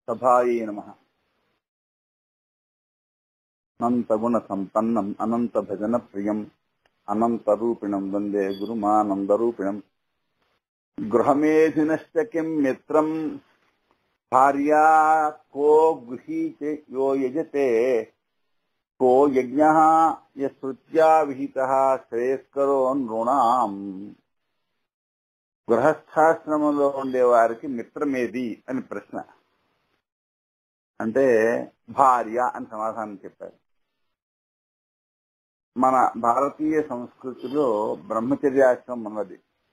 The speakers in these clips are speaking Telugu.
సభాయే నమ అనంతగుణ సంపన్నం అనంత భజన ప్రియం అనంత రూపిణం వందే గురుమానందరూపిణం గృహమేధినశ్చ కిం మిత్రం భార్యా కో గృహీతే యో యజతే కో యజ్ఞ యశ్రుత్యా విహిత శ్రేయస్కరో నృణాం గృహస్థాశ్రమంలో ఉండే వారికి మిత్రమేది అని ప్రశ్న అంటే భార్య అని సమాధానం చెప్పారు మన భారతీయ సంస్కృతిలో బ్రహ్మచర్యాశ్రమం ఉన్నది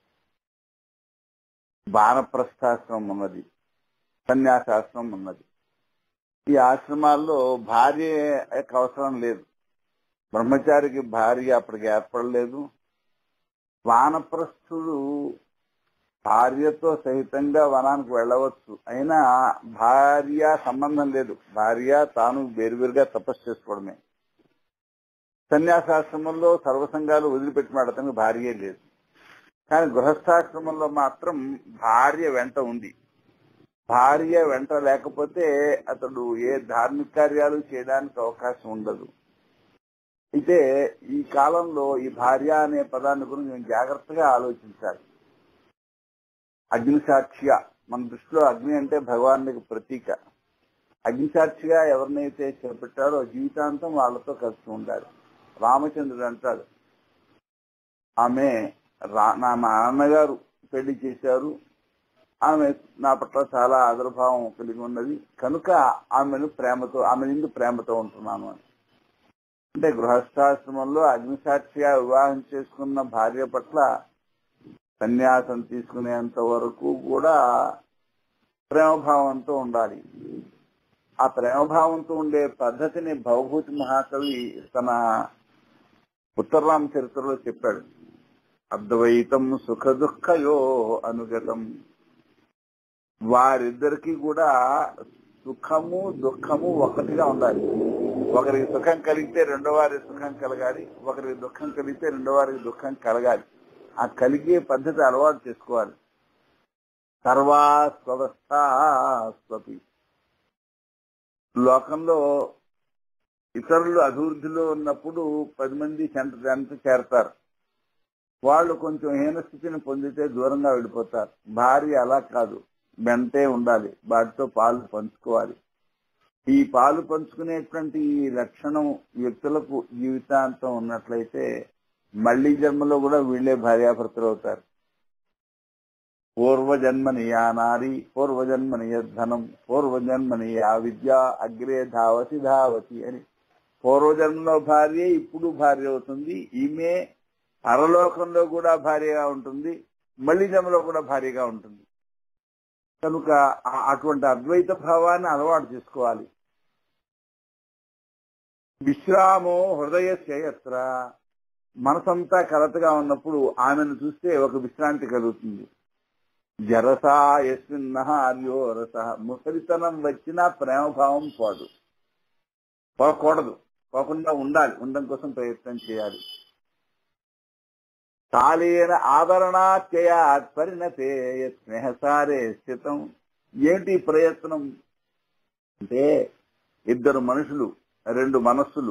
బాణప్రస్థాశ్రమం ఉన్నది సన్యాసాశ్రమం ఉన్నది ఈ ఆశ్రమాల్లో భార్య యొక్క అవసరం లేదు బ్రహ్మచారికి భార్య అప్పటికి ఏర్పడలేదు వానప్రస్థుడు భార్యతో సహితంగా వనానికి వెళ్ళవచ్చు అయినా భార్య సంబంధం లేదు భార్య తాను వేరువేరుగా తపస్సు చేసుకోవడమే సన్యాసాశ్రమంలో సర్వసంగాలు వదిలిపెట్టి భార్య లేదు కానీ గృహస్థాశ్రమంలో మాత్రం భార్య వెంట ఉంది భార్య వెంట లేకపోతే అతడు ఏ ధార్మిక కార్యాలు చేయడానికి అవకాశం ఉండదు అయితే ఈ కాలంలో ఈ భార్య అనే పదాన్ని గురించి మేము జాగ్రత్తగా ఆలోచించాలి అగ్నిసాక్షిగా మన దృష్టిలో అగ్ని అంటే భగవానుడికి ప్రతీక అగ్నిసాక్షిగా ఎవరినైతే చేపట్టారో జీవితాంతం వాళ్ళతో కలిసి ఉండాలి రామచంద్రుడు అంటాడు ఆమె నా నాన్నగారు పెళ్లి చేశారు ఆమె నా పట్ల చాలా ఆదరభావం కలిగి ఉన్నది కనుక ఆమెను ప్రేమతో ఆమె నిండు ప్రేమతో ఉంటున్నాను అని అంటే గృహస్థాశ్రమంలో అగ్నిసాక్షిగా వివాహం చేసుకున్న భార్య పట్ల సన్యాసం తీసుకునేంత వరకు కూడా ప్రేమభావంతో ఉండాలి ఆ ప్రేమభావంతో ఉండే పద్ధతిని భవభూతి మహాకవి తన ఉత్తరరామ చరిత్రలో చెప్పాడు అద్వైతం సుఖ దుఃఖయో అనుగతం వారిద్దరికి కూడా సుఖము దుఃఖము ఒకటిగా ఉండాలి ఒకరికి సుఖం కలిగితే రెండో వారికి సుఖం కలగాలి ఒకరికి దుఃఖం కలిగితే రెండో వారికి దుఃఖం కలగాలి ఆ కలిగే పద్ధతి అలవాటు చేసుకోవాలి సర్వాస్వస్థాస్వపి లోకంలో ఇతరులు అభివృద్ధిలో ఉన్నప్పుడు పది మంది చెంత చెంత చేరతారు వాళ్ళు కొంచెం హీనస్థితిని పొందితే దూరంగా వెళ్ళిపోతారు భార్య అలా కాదు వెంటే ఉండాలి వాటితో పాలు పంచుకోవాలి ఈ పాలు పంచుకునేటువంటి ఈ లక్షణం వ్యక్తులకు జీవితాంతం ఉన్నట్లయితే మళ్లీ జన్మలో కూడా వీళ్లే భార్యాభర్తలు అవుతారు పూర్వజన్మని యా నారి పూర్వజన్మని యద్ధనం పూర్వజన్మని యా విద్య అగ్రే ధావతి ధావతి అని పూర్వజన్మలో భార్య ఇప్పుడు భార్య అవుతుంది ఈమె పరలోకంలో కూడా భార్యగా ఉంటుంది మళ్లీ జన్మలో కూడా భార్యగా ఉంటుంది కనుక అటువంటి అద్వైత భావాన్ని అలవాటు చేసుకోవాలి విశ్రామో హృదయ ఎత్ర మనసంతా కలతగా ఉన్నప్పుడు ఆమెను చూస్తే ఒక విశ్రాంతి కలుగుతుంది జరసా యస్మిన్నహార్యో రస ముసలితనం వచ్చినా ప్రేమభావం పోదు పోకూడదు పోకుండా ఉండాలి ఉండడం కోసం ప్రయత్నం చేయాలి కాలేన ఆదరణాత్యయ పరిణతే స్నేహసారే స్థితం ఏంటి ప్రయత్నం అంటే ఇద్దరు మనుషులు రెండు మనస్సులు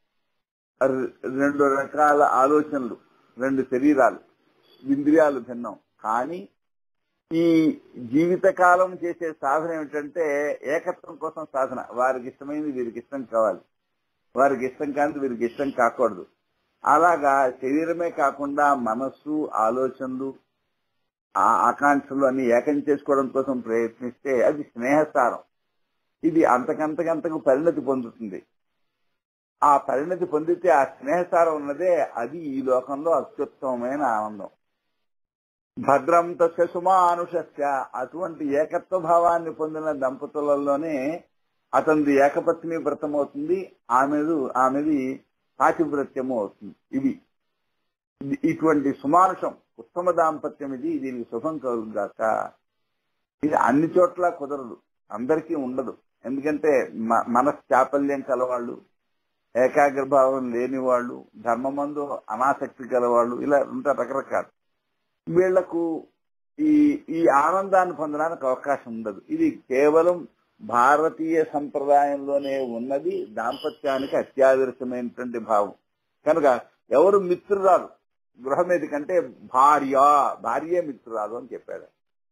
రెండు రకాల ఆలోచనలు రెండు శరీరాలు ఇంద్రియాలు భిన్నం కానీ ఈ జీవితకాలం చేసే సాధన ఏమిటంటే ఏకత్వం కోసం సాధన వారికి ఇష్టమైంది వీరికి ఇష్టం కావాలి వారికి ఇష్టం కానిది వీరికి ఇష్టం కాకూడదు అలాగా శరీరమే కాకుండా మనస్సు ఆలోచనలు ఆకాంక్షలు అన్ని ఏకం చేసుకోవడం కోసం ప్రయత్నిస్తే అది స్నేహసారం ఇది అంతకంతకంతకు పరిణతి పొందుతుంది ఆ పరిణతి పొందితే ఆ స్నేహసారం ఉన్నదే అది ఈ లోకంలో అత్యుత్తమమైన ఆనందం భద్రం తస్య సుమానుషస్య అటువంటి ఏకత్వ భావాన్ని పొందిన దంపతులలోనే అతనిది ఏకపత్ని వ్రతం అవుతుంది ఆమెదు ఆమెది పాతివ్రత్యము అవుతుంది ఇవి ఇటువంటి సుమానుషం ఉత్తమ దాంపత్యం ఇది దీనికి శుభం కలుగుగాక ఇది అన్ని చోట్ల కుదరదు అందరికీ ఉండదు ఎందుకంటే మనశ్చాపల్యం కలవాళ్ళు ఏకాగ్రభావం లేని వాళ్ళు ధర్మమందు అనాసక్తి గలవాళ్ళు ఇలా ఉంటారు రకరకాలు వీళ్లకు ఈ ఈ ఆనందాన్ని పొందడానికి అవకాశం ఉండదు ఇది కేవలం భారతీయ సంప్రదాయంలోనే ఉన్నది దాంపత్యానికి అత్యాదర్శమైనటువంటి భావం కనుక ఎవరు మిత్రురాలు గృహమేది కంటే భార్య భార్యే మిత్రురాలు అని చెప్పాడు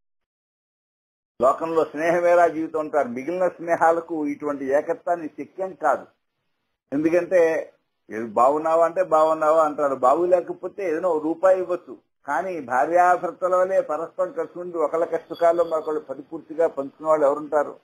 లోకంలో స్నేహమేరా జీవితం అంటారు మిగిలిన స్నేహాలకు ఇటువంటి ఏకత్వాన్ని శక్యం కాదు ఎందుకంటే "ఏది బాగున్నావా అంటే బాగున్నావా అంటాడు బాగు లేకపోతే ఏదైనా ఓ రూపాయి ఇవ్వచ్చు కానీ భార్యాభర్తల వల్లే పరస్పరం కలిసి ఉండి ఒకళ్ళ కష్టకాల్లో మరొకళ్ళు పరిపూర్తిగా పంచుకున్న వాళ్ళు ఎవరుంటారు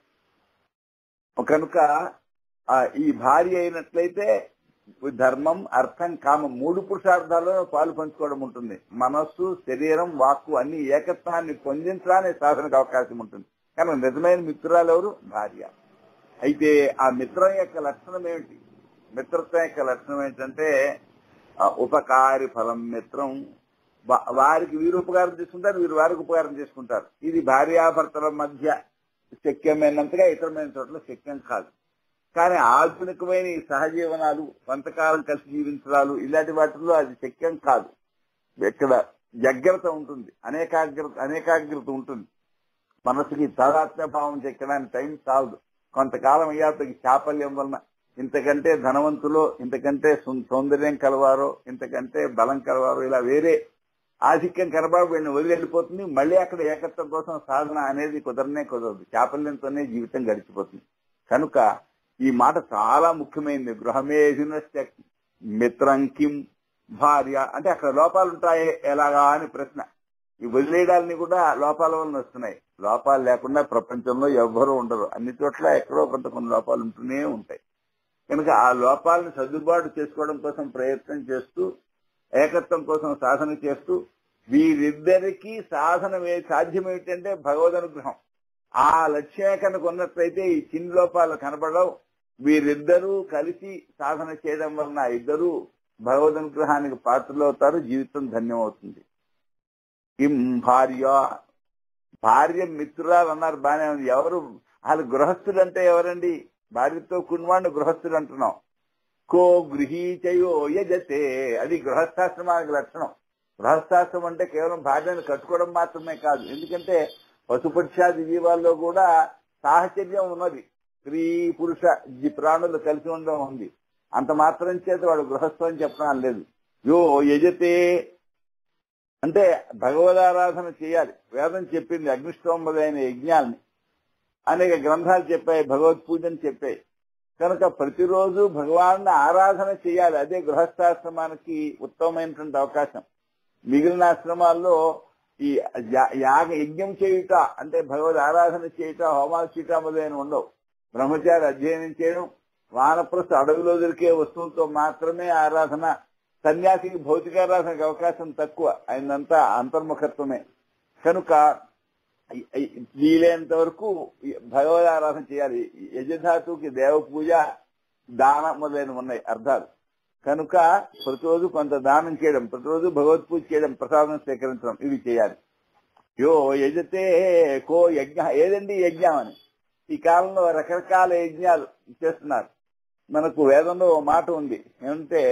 కనుక ఆ, ఈ భార్య అయినట్లయితే ధర్మం అర్థం కామం మూడు పురుషార్థాలలో పాలు పంచుకోవడం ఉంటుంది మనస్సు శరీరం వాక్కు అన్ని ఏకత్వాన్ని పొందించడానికి సాధనకు అవకాశం ఉంటుంది కానీ నిజమైన మిత్రురాలు ఎవరు భార్య అయితే ఆ మిత్రం యొక్క లక్షణం ఏమిటి మిత్రత్వం యొక్క లక్షణం ఏంటంటే ఆ, ఉపకారి ఫలం మిత్రం వా- వారికి వీరు ఉపకారం చేసుకుంటారు వీరు వారికి ఉపకారం చేసుకుంటారు ఇది భార్యాభర్తల మధ్య శక్యమైనంతగా ఇతరమైన చోట్ల శక్యం కాదు కానీ ఆధునికమైన ఈ సహజీవనాలు కొంతకాలం కలిసి జీవించడాలు ఇలాంటి వాటిల్లో అది శక్యం కాదు ఇక్కడ జాగ్రత్త ఉంటుంది అనేకాగ్రత అనేకాగ్రత ఉంటుంది మనసుకి తాదాత్మ్య భావం చెక్కడానికి టైం చాలదు కొంతకాలం అయ్యాక చాపల్యం వలన ఇంతకంటే ధనవంతులో ఇంతకంటే సు- సౌందర్యం కలవారో ఇంతకంటే బలం కలవారో ఇలా వేరే ఆధిక్యం కనబాబు వీళ్ళని వదిలి వెళ్ళిపోతుంది మళ్ళీ అక్కడ ఏకత్వం కోసం సాధన అనేది కుదరనే కుదరదు చాపల్యంతోనే జీవితం గడిచిపోతుంది కనుక ఈ మాట చాలా ముఖ్యమైనది గృహమేధినశ్చ మిత్రం కిం భార్య అంటే అక్కడ లోపాలు ఉంటాయి ఎలాగా అని ప్రశ్న ఈ వదిలేయడాలని కూడా లోపాల వలన వస్తున్నాయి లోపాలు లేకుండా ప్రపంచంలో ఎవ్వరూ ఉండరు అన్ని చోట్ల ఎక్కడో కొంత కొన్ని లోపాలు ఉంటూనే ఉంటాయి కనుక ఆ లోపాలను సర్దుబాటు చేసుకోవడం కోసం ప్రయత్నం చేస్తూ ఏకత్వం కోసం సాధన చేస్తూ వీరిద్దరికీ సాధన ఏ- సాధ్యం ఏమిటంటే భగవద్ అనుగ్రహం ఆ లక్ష్యమే కనుక ఉన్నట్లయితే ఈ చిన్న లోపాలు కనబడవు వీరిద్దరూ కలిసి సాధన చేయడం వలన ఇద్దరూ భగవద్ అనుగ్రహానికి పాత్రలు అవుతారు జీవితం ధన్యమవుతుంది కిం భార్య భార్య మిత్రురాలు అన్నారు బానే ఉంది ఎవరు అసలు గృహస్థుడు అంటే ఎవరండి భార్యతో కున్వాడిని గృహస్థుడు అంటున్నాం కో గృహీచయో యజతే అది గృహస్థాశ్రమానికి లక్షణం గృహస్థాశ్రమం అంటే కేవలం భార్యను కట్టుకోవడం మాత్రమే కాదు ఎందుకంటే పశుపక్షాది జీవాల్లో కూడా సాహచర్యం ఉన్నది స్త్రీ పురుష జీ ప్రాణులు కలిసి ఉండడం ఉంది అంత మాత్రం చేత వాడు గృహస్థం అని చెప్పడం లేదు యో యజతే అంటే భగవదారాధన చేయాలి వేదం చెప్పింది అగ్నిష్టోమదైన యజ్ఞాల్ని అనేక గ్రంథాలు చెప్పాయి భగవత్ పూజని చెప్పాయి కనుక ప్రతిరోజు భగవాన్ని ఆరాధన చేయాలి అదే గృహస్థాశ్రమానికి ఉత్తమమైనటువంటి అవకాశం మిగిలిన ఆశ్రమాల్లో ఈ యా- యాగ యజ్ఞం చేయుట అంటే భగవద్ ఆరాధన చేయుట హోమాలు చేయట మొదలైన ఉండవు బ్రహ్మచారి అధ్యయనం చేయడం వానప్రస్థ అడవిలో దొరికే వస్తువులతో మాత్రమే ఆరాధన సన్యాసికి భౌతికారాధనకు అవకాశం తక్కువ ఆయనంతా అంతర్ముఖత్వమే కనుక ఈ- ఈ- వీలైనంత వరకు ఈ భగవద్ ఆరాధన చేయాలి యజధాతుకి దేవ పూజ దానం మొదలైనవి ఉన్నాయి అర్థాలు కనుక ప్రతిరోజు కొంత దానం చేయడం ప్రతిరోజు భగవత్ పూజ చేయడం ప్రసాదం స్వీకరించడం ఇవి చేయాలి యో యజతే కో యజ్ఞ ఏదండి యజ్ఞం అని ఈ కాలంలో రకరకాల యజ్ఞాలు చేస్తున్నారు మనకు వేదంలో ఓ మాట ఉంది ఏమంటే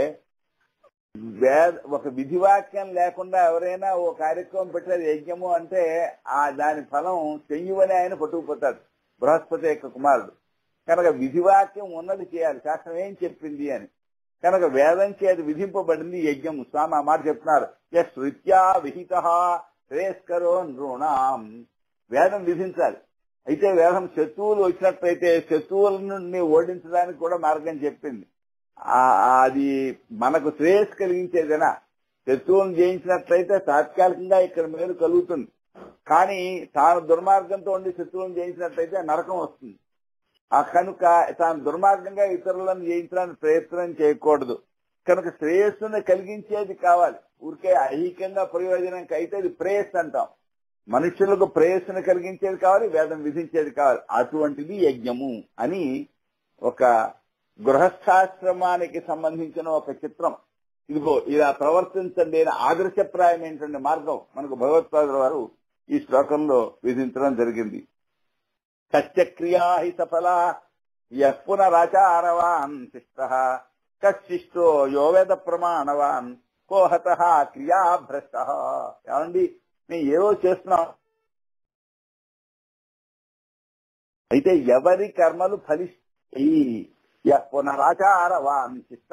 వేద ఒక విధివాక్యం లేకుండా ఎవరైనా ఓ కార్యక్రమం పెట్టేది యజ్ఞము అంటే ఆ దాని ఫలం చెయ్యువని ఆయన పట్టుకుపోతాడు బృహస్పతి యొక్క కుమారుడు కనుక విధివాక్యం ఉన్నది చేయాలి శాస్త్రం ఏం చెప్పింది అని కనుక వేదం చేతి విధింపబడింది యజ్ఞం స్వామి ఆ మాట చెప్తున్నారు ఎస్ రీత్యా విహిత శ్రేయస్కరో నృణాం వేదం విధించాలి అయితే వేదం శత్రువులు వచ్చినట్లయితే శత్రువులను ఓడించడానికి కూడా మార్గం చెప్పింది ఆ- అది మనకు శ్రేయస్ కలిగించేదేనా శత్రువులను జయించినట్లయితే తాత్కాలికంగా ఇక్కడ మేలు కలుగుతుంది కానీ తాను దుర్మార్గంతో ఉండి శత్రువులను జయించినట్లయితే నరకం వస్తుంది ఆ కనుక తాను దుర్మార్గంగా ఇతరులను జయించడానికి ప్రయత్నం చేయకూడదు కనుక శ్రేయస్సును కలిగించేది కావాలి ఊరికే ఐహికంగా ప్రయోజనం అయితే ఇది ప్రేయస్ అంటాం మనుషులకు ప్రేయస్సును కలిగించేది కావాలి వేదం విధించేది కావాలి అటువంటిది యజ్ఞము అని ఒక గృహస్థాశ్రమానికి సంబంధించిన ఒక చిత్రం ఇదిగో ఇలా ప్రవర్తించండి అని ఆదర్శప్రాయమైనటువంటి మార్గం మనకు భగవత్పాదుల వారు ఈ శ్లోకంలో విధించడం జరిగింది సత్యక్రియా హి సఫలా యః పునరాచారవాన్ శిష్ట కశిష్టో యో వేద ప్రమాణవాన్ కోహత క్రియా భ్రష్ట ఏమండి మేము ఏవో చేస్తున్నాం అయితే ఎవరి కర్మలు ఫలిస్తాయి యః పునరాచారవాన్ శిష్ట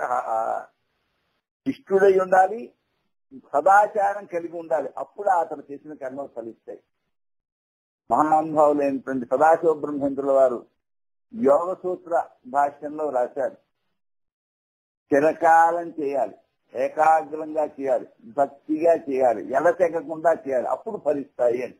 ఇష్టుడై ఉండాలి సదాచారం కలిగి ఉండాలి అప్పుడు అతను చేసిన కర్మలు ఫలిస్తాయి మహానుభావులైనటువంటి సదాశివ బ్రహ్మేంద్రుల వారు యోగ సూత్ర భాష్యంలో రాశారు చిరకాలం చేయాలి ఏకాగ్రంగా చేయాలి భక్తిగా చేయాలి ఎడతెగకుండా చేయాలి అప్పుడు ఫలిస్తాయి అని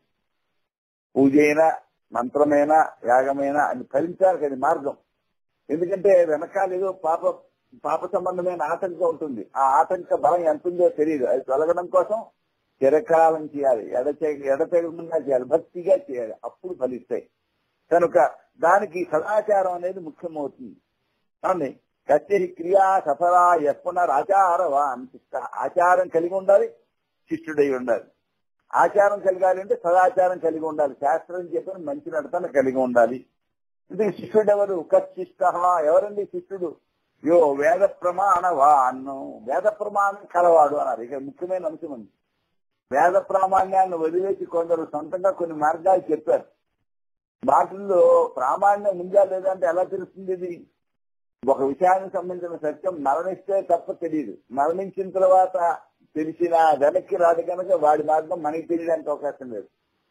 పూజైనా మంత్రమైనా యాగమైనా అది ఫలించాలి అది మార్గం ఎందుకంటే వెనకాల ఏదో పాప పాప సంబంధమైన ఆటంకం ఉంటుంది ఆ ఆటంక బలం ఎంత ఉందో తెలియదు అది తొలగడం కోసం చిరకాలం చేయాలి ఎడచె ఎడతెగకుండా చేయాలి భక్తిగా చేయాలి అప్పుడు ఫలిస్తాయి కనుక దానికి సదాచారం అనేది ముఖ్యమవుతుంది అవునండి కచేరి క్రియా సఫలా ఎప్పునరాచారవా అనిపిస్త ఆచారం కలిగి ఉండాలి శిష్యుడై ఉండాలి ఆచారం కలిగాలి అంటే సదాచారం కలిగి ఉండాలి శాస్త్రం చెప్పిన మంచి నడతన కలిగి ఉండాలి ఇది శిష్యుడు ఎవరు కచ్చిష్ట ఎవరండి శిష్యుడు యో వేద ప్రమాణవా అన్ను వేద ప్రమాణం కలవాడు అన్నారు ఇక ముఖ్యమైన అంశం ఉంది వేద ప్రామాణ్యాన్ని వదిలేసి కొందరు సొంతంగా కొన్ని మార్గాలు చెప్పారు వాటిల్లో ప్రామాణ్యం ఉందా లేదా అంటే ఎలా తెలుస్తుంది ఇది ఒక విషయానికి సంబంధించిన సత్యం మరణిస్తే తప్ప తెలియదు మరణించిన తర్వాత తెలిసిన వెనక్కి రాదు కనుక వాడి మార్గం మనకి తెలియడానికి అవకాశం లేదు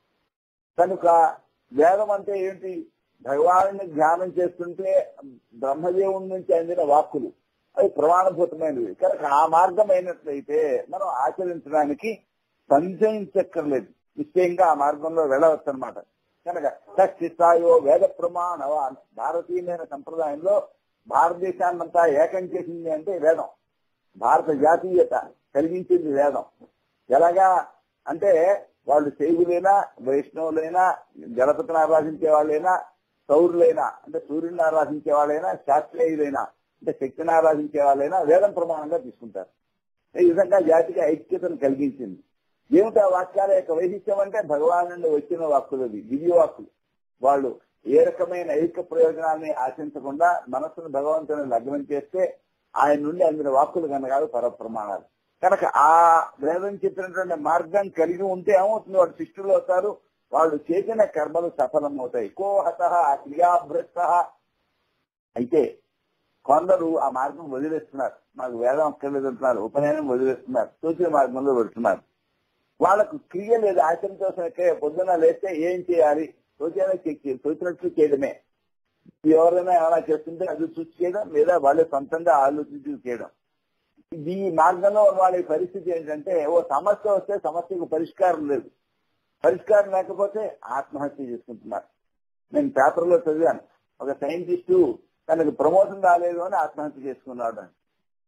కనుక వేదం అంటే ఏంటి భగవాను ధ్యానం చేస్తుంటే బ్రహ్మదేవుడి నుంచి అందిన వాక్కులు అవి ప్రమాణభూతమైనవి కనుక ఆ మార్గం అయినట్లయితే మనం ఆచరించడానికి సంశయించక్కర్లేదు నిశ్చయంగా ఆ మార్గంలో వెళ్ళవచ్చు అనమాట కనుక స్థాయో వేద ప్రమాణ భారతీయమైన సంప్రదాయంలో భారతదేశాన్నంతా ఏకం చేసింది అంటే వేదం భారత జాతీయత కలిగించింది వేదం ఎలాగా అంటే వాళ్ళు శైవులైనా వైష్ణవులైనా గణపతిని ఆరాధించే వాళ్ళైనా సౌరులైనా అంటే సూర్యుడిని ఆరాధించే వాళ్ళైనా శాస్త్రీయులైనా అంటే శక్తిని ఆరాధించే వాళ్ళైనా వేదం ప్రమాణంగా తీసుకుంటారు ఈ విధంగా జాతికి ఐక్యతను కలిగించింది ఏమిటి ఆ వాక్యాల యొక్క వైశిష్ట్యం అంటే భగవాన్ నుండి వచ్చిన వాక్కులది దివ్య వాక్కులు వాళ్ళు ఏ రకమైన ఐక్య ప్రయోజనాన్ని ఆశించకుండా మనస్సును భగవంతుని లగ్నం చేస్తే ఆయన నుండి అందిన వాక్కులు కనుక పర ప్రమాణాలు కనుక ఆ వేదం చెప్పినటువంటి మార్గం కలిగి ఉంటే ఏమవుతుంది వాడు శిష్టులు అవుతారు వాళ్ళు చేసిన కర్మలు సఫలం అవుతాయి కోహత క్రియాభ్రష్ట అయితే కొందరు ఆ మార్గం వదిలేస్తున్నారు మాకు వేదం అక్కర్లేదు అంటున్నారు ఉపనయనం వదిలేస్తున్నారు తోచిన మార్గంలో పెడుతున్నారు వాళ్ళకు క్రియ లేదు ఆచరించవలసిన పొద్దున లేస్తే ఏం చేయాలి తోచిన తోచినట్లు చేయడమే ఎవరైనా ఏమైనా చేస్తుంటే అది చూసి చేయడం లేదా వాళ్ళే సొంతంగా ఆలోచించి చేయడం ఈ మార్గంలో వాళ్ళ పరిస్థితి ఏంటంటే ఓ సమస్య వస్తే సమస్యకు పరిష్కారం లేదు పరిష్కారం లేకపోతే ఆత్మహత్య చేసుకుంటున్నారు నేను పేపర్లో చదివాను ఒక సైంటిస్టు తనకు ప్రమోషన్ రాలేదు అని ఆత్మహత్య చేసుకున్నాడు అని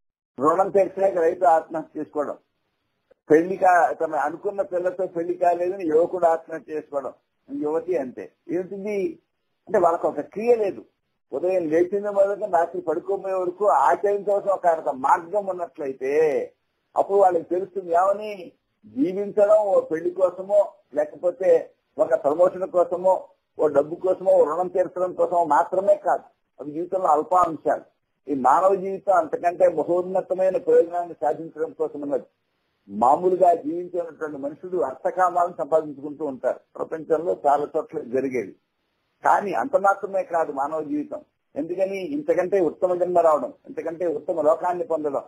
రుణం తెచ్చాక రైతు ఆత్మహత్య చేసుకోవడం పెళ్లి కా తన అనుకున్న పిల్లతో పెళ్లి కాలేదని యువకుడు ఆత్మహత్య చేసుకోవడం యువతి అంతే ఏమిటిది అంటే వాళ్ళకి ఒక క్రియ లేదు ఉదయం లేచిన మొదలు రాత్రి పడుకోబోయే వరకు ఆచరించవలసిన ఒక మార్గం ఉన్నట్లయితే అప్పుడు వాళ్ళకి తెలుస్తుంది ఏమని జీవించడం ఓ పెళ్లి కోసమో లేకపోతే ఒక ప్రమోషన్ కోసమో ఓ డబ్బు కోసమో ఓ రుణం తీర్చడం కోసమో మాత్రమే కాదు అవి జీవితంలో అల్పాంశాలు ఈ మానవ జీవితం అంతకంటే మహోన్నతమైన ప్రయోజనాన్ని సాధించడం కోసం ఉన్నది మామూలుగా జీవించినటువంటి మనుషులు అర్థకామాలను సంపాదించుకుంటూ ఉంటారు ప్రపంచంలో చాలా చోట్ల జరిగేది కానీ అంత మాత్రమే కాదు మానవ జీవితం ఎందుకని ఇంతకంటే ఉత్తమ జన్మ రావడం ఇంతకంటే ఉత్తమ లోకాన్ని పొందడం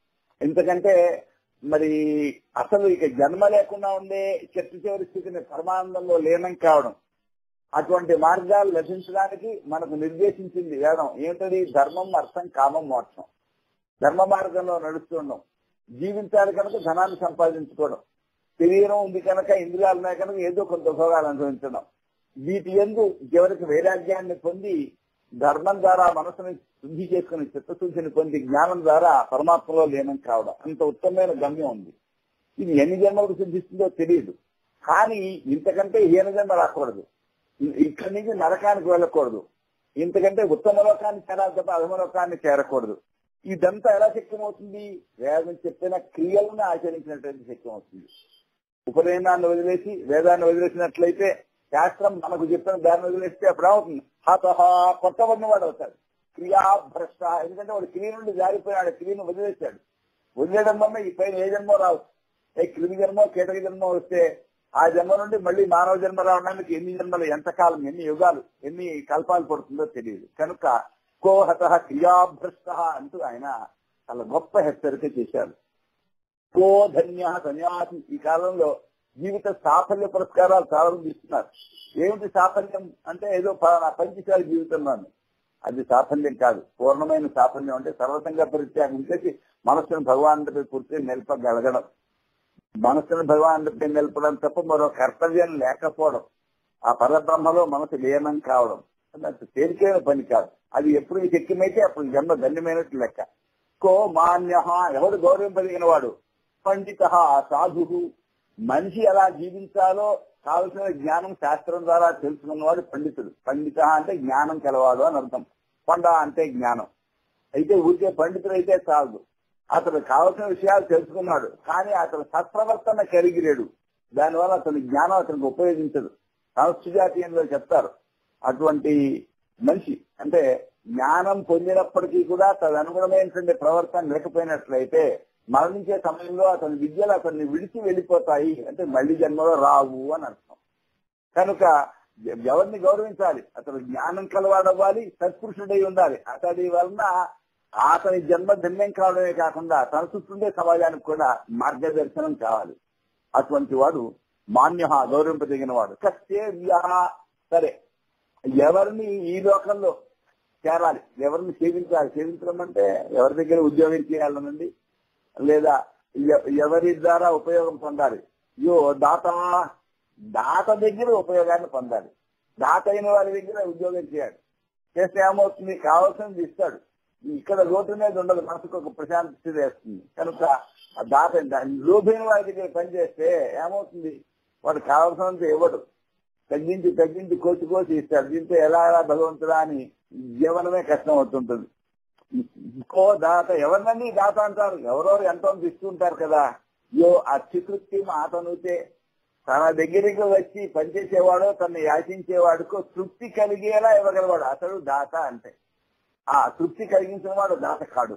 ఇంతకంటే మరి అసలు ఇక జన్మ లేకుండా ఉండే చెట్టు చివరి స్థితిని పరమానందంలో లీనం కావడం అటువంటి మార్గాలు లభించడానికి మనకు నిర్దేశించింది వేదం ఏమిటది ధర్మం అర్థం కామం మోక్షం ధర్మ మార్గంలో నడుస్తుండడం జీవించాలి కనుక ధనాన్ని సంపాదించుకోవడం శరీరం ఉంది కనుక ఇంద్రియాలు ఉన్నాయి కనుక ఏదో కొంత భోగాలు అనుభవించడం వీటి ఎందు చివరికి వైరాగ్యాన్ని పొంది ధర్మం ద్వారా మనసుని శుద్ధి చేసుకుని చిత్తశుద్ధిని పొంది జ్ఞానం ద్వారా పరమాత్మలో లీనం కావడం అంత ఉత్తమమైన గమ్యం ఉంది ఇది ఎన్ని జన్మలకు సిద్ధిస్తుందో తెలియదు కానీ ఇంతకంటే హీన జన్మ రాకూడదు ఇక్కడి నుంచి నరకానికి వెళ్ళకూడదు ఇంతకంటే ఉత్తమ లోకాన్ని చేరాలి తప్ప అధమ లోకాన్ని చేరకూడదు ఇదంతా ఎలా శక్యమవుతుంది వేదం చెప్పిన క్రియలను ఆచరించినటువంటి శక్యమవుతుంది ఉపనయనాన్ని వదిలేసి వేదాన్ని వదిలేసినట్లయితే శాస్త్రం మనకు చెప్పిన దాన్ని వదిలేస్తే అప్పుడు ఏమవుతుంది హతహ కొట్టబడిన వాడు అవుతాడు క్రియాభ్రష్ట ఎందుకంటే వాడు క్రియ నుండి జారిపోయాడు క్రియను వదిలేశాడు వదిలేయడం వల్ల ఈ పైన ఏ జన్మో రావచ్చు ఏ క్రిమి జన్మో కీటక జన్మో వస్తే ఆ జన్మ నుండి మళ్ళీ మానవ జన్మ రావడానికి ఎన్ని జన్మలు ఎంతకాలం ఎన్ని యుగాలు ఎన్ని కల్పాలు పడుతుందో తెలియదు కనుక కోహత క్రియాభ్రష్ట అంటూ ఆయన చాలా గొప్ప హెచ్చరిక చేశారు కో ధన్య సన్యాసి ఈ కాలంలో జీవిత సాఫల్య పురస్కారాలు చాలా మంది ఇస్తున్నారు ఏమిటి సాఫల్యం అంటే ఏదో పలానా పంచశాలి జీవితంలోని అది సాఫల్యం కాదు పూర్ణమైన సాఫల్యం అంటే సర్వసంగా పరిత్యాగం చేసి మనస్సును భగవానుడిపై పూర్తిగా నిలపగలగడం మనస్సును భగవానుడిపై నిలపడం తప్ప మరో కర్తవ్యం లేకపోవడం ఆ పరబ్రహ్మలో మనసు లీనం కావడం అది తేలికైన పని కాదు అది ఎప్పుడు ఈ శక్యమైతే అప్పుడు జన్మ ధన్యమైనట్టు లెక్క కో మాన్య ఎవడు గౌరవింపదగిన వాడు పండిత సాధు మనిషి ఎలా జీవించాలో కావలసిన జ్ఞానం శాస్త్రం ద్వారా తెలుసుకున్నవాడు పండితుడు పండిత అంటే జ్ఞానం కలవాడు అని అర్థం కొండ అంటే జ్ఞానం అయితే ఊరికే పండితుడు అయితే చాలదు అతను కావలసిన విషయాలు తెలుసుకున్నాడు కానీ అతను సత్ప్రవర్తన కలిగి లేడు దానివల్ల అతని జ్ఞానం అతనికి ఉపయోగించదు సంస్కృజాతీయంలో చెప్తారు అటువంటి మనిషి అంటే జ్ఞానం పొందినప్పటికీ కూడా తదనుగుణమైనటువంటి ప్రవర్తన లేకపోయినట్లయితే మరణించే సమయంలో అతని విద్యలు అతన్ని విడిచి వెళ్ళిపోతాయి అంటే మళ్లీ జన్మలో రావు అని అర్థం కనుక ఎవరిని గౌరవించాలి అతను జ్ఞానం కలవాడవ్వాలి సత్పురుషుడై ఉండాలి అతడి వలన అతని జన్మ ధన్యం కావడమే కాకుండా తన చుట్టుండే సమాజానికి కూడా మార్గదర్శనం కావాలి అటువంటి వాడు మాన్య గౌరవింపదగిన వాడు కష్టే వ్యాహ సరే ఎవరిని ఈ లోకంలో చేరాలి ఎవరిని సేవించాలి సేవించడం అంటే ఎవరి దగ్గర ఉద్యోగం చేయాలనండి లేదా ఎవరి ద్వారా ఉపయోగం పొందాలి యో దాత దాత దగ్గర ఉపయోగాన్ని పొందాలి దాత అయిన వారి దగ్గర ఉద్యోగం చేయాలి చేస్తే ఏమవుతుంది కావాల్సింది ఇస్తాడు ఇక్కడ లోటు అనేది ఉండదు మనసుకు ఒక ప్రశాంతి స్థితి వేస్తుంది కనుక ఆ దాత లోభైన వారి దగ్గర పనిచేస్తే ఏమవుతుంది వాడు కావాల్సినంత ఇవ్వడు తగ్గించి తగ్గించి కోసి కోసి ఇస్తాడు దీంతో ఎలా ఎలా భగవంతుడా అని జీవనమే కష్టం అవుతుంటుంది ఇంకో దాత ఎవరినని దాత అంటారు ఎవరెవరు ఎంతో ఇస్తుంటారు కదా యో అత్యుకృతి మాతనుతే తన దగ్గరికి వచ్చి పనిచేసేవాడు తను యాచించేవాడుకో తృప్తి కలిగేలా ఇవ్వగలవాడు అతడు దాత అంటే ఆ తృప్తి కలిగించిన వాడు దాత కాడు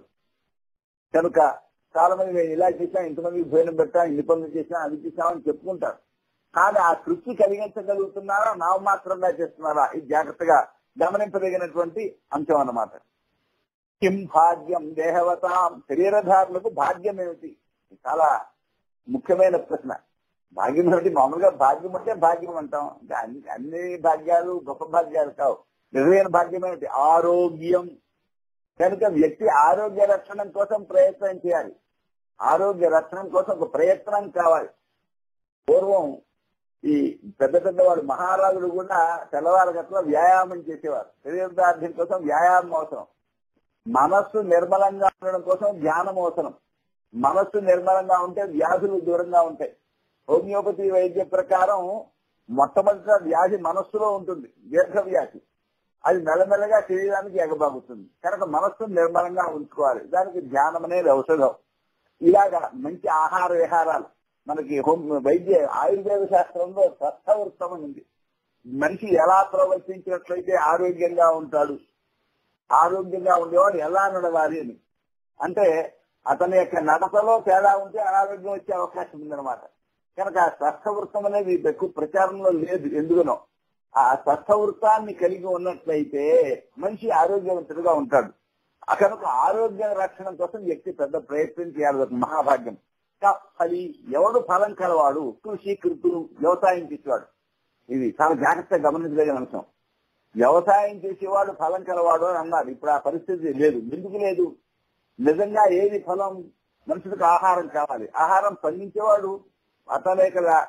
కనుక చాలా మంది మేము ఇలా చేసాం ఇంతమందికి భోజనం పెట్టాం ఇన్ని పనులు చేసాం అది చేసామని చెప్పుకుంటారు కానీ ఆ తృప్తి కలిగించగలుగుతున్నారా నామమాత్రంగా చేస్తున్నారా ఇది జాగ్రత్తగా గమనింపదగినటువంటి అంశం అన్నమాట కిం భాగ్యం దేహవతాం శరీరధారులకు భాగ్యం ఏమిటి చాలా ముఖ్యమైన ప్రశ్న భాగ్యం ఏమిటి మామూలుగా భాగ్యం అంటే భాగ్యం అంటాం అంటే అన్ని అన్ని భాగ్యాలు గొప్ప భాగ్యాలు కావు నిజమైన భాగ్యం ఏమిటి ఆరోగ్యం కనుక వ్యక్తి ఆరోగ్య రక్షణ కోసం ప్రయత్నం చేయాలి ఆరోగ్య రక్షణ కోసం ఒక ప్రయత్నం కావాలి పూర్వం ఈ పెద్ద పెద్ద వాళ్ళు మహారాజులు కూడా తెల్లవారు గట్ల వ్యాయామం చేసేవారు శరీరదార్థం కోసం వ్యాయామం అవసరం మనస్సు నిర్మలంగా ఉండడం కోసం ధ్యానం అవసరం మనస్సు నిర్మలంగా ఉంటే వ్యాధులు దూరంగా ఉంటాయి హోమియోపతి వైద్య ప్రకారం మొట్టమొదట వ్యాధి మనస్సులో ఉంటుంది దీర్ఘ వ్యాధి అది మెల్లమెల్లగా శరీరానికి ఎగబాగుతుంది కనుక మనస్సు నిర్మలంగా ఉంచుకోవాలి దానికి ధ్యానం అనేది ఔషధం ఇలాగా మంచి ఆహార విహారాలు మనకి హోమ్ వైద్య ఆయుర్వేద శాస్త్రంలో స్వస్థవృత్తం ఉంది మనిషి ఎలా ప్రవర్తించినట్లయితే ఆరోగ్యంగా ఉంటాడు ఆరోగ్యంగా ఉండేవాడు ఎలా నడవాలి అని అంటే అతని యొక్క నడతలో తేడా ఉంటే అనారోగ్యం వచ్చే అవకాశం ఉందన్నమాట కనుక ఆ స్వస్థవృత్తం అనేది ఎక్కువ ప్రచారంలో లేదు ఎందుకునో ఆ స్వస్థవృత్తాన్ని కలిగి ఉన్నట్లయితే మనిషి ఆరోగ్యవంతుడుగా ఉంటాడు కనుక ఆరోగ్య రక్షణ కోసం వ్యక్తి పెద్ద ప్రయత్నం చేయాలి ఒక మహాభాగ్యం ఫలి ఎవడు ఫలం కలవాడు కృషి కృతులు వ్యవసాయం చేసేవాడు ఇది చాలా జాగ్రత్తగా గమనించదగిన అంశం వ్యవసాయం చేసేవాడు ఫలం కలవాడు అని అన్నారు ఇప్పుడు ఆ పరిస్థితి లేదు ఎందుకు లేదు నిజంగా ఏది ఫలం మనుషులకు ఆహారం కావాలి ఆహారం పండించేవాడు అతనే కదా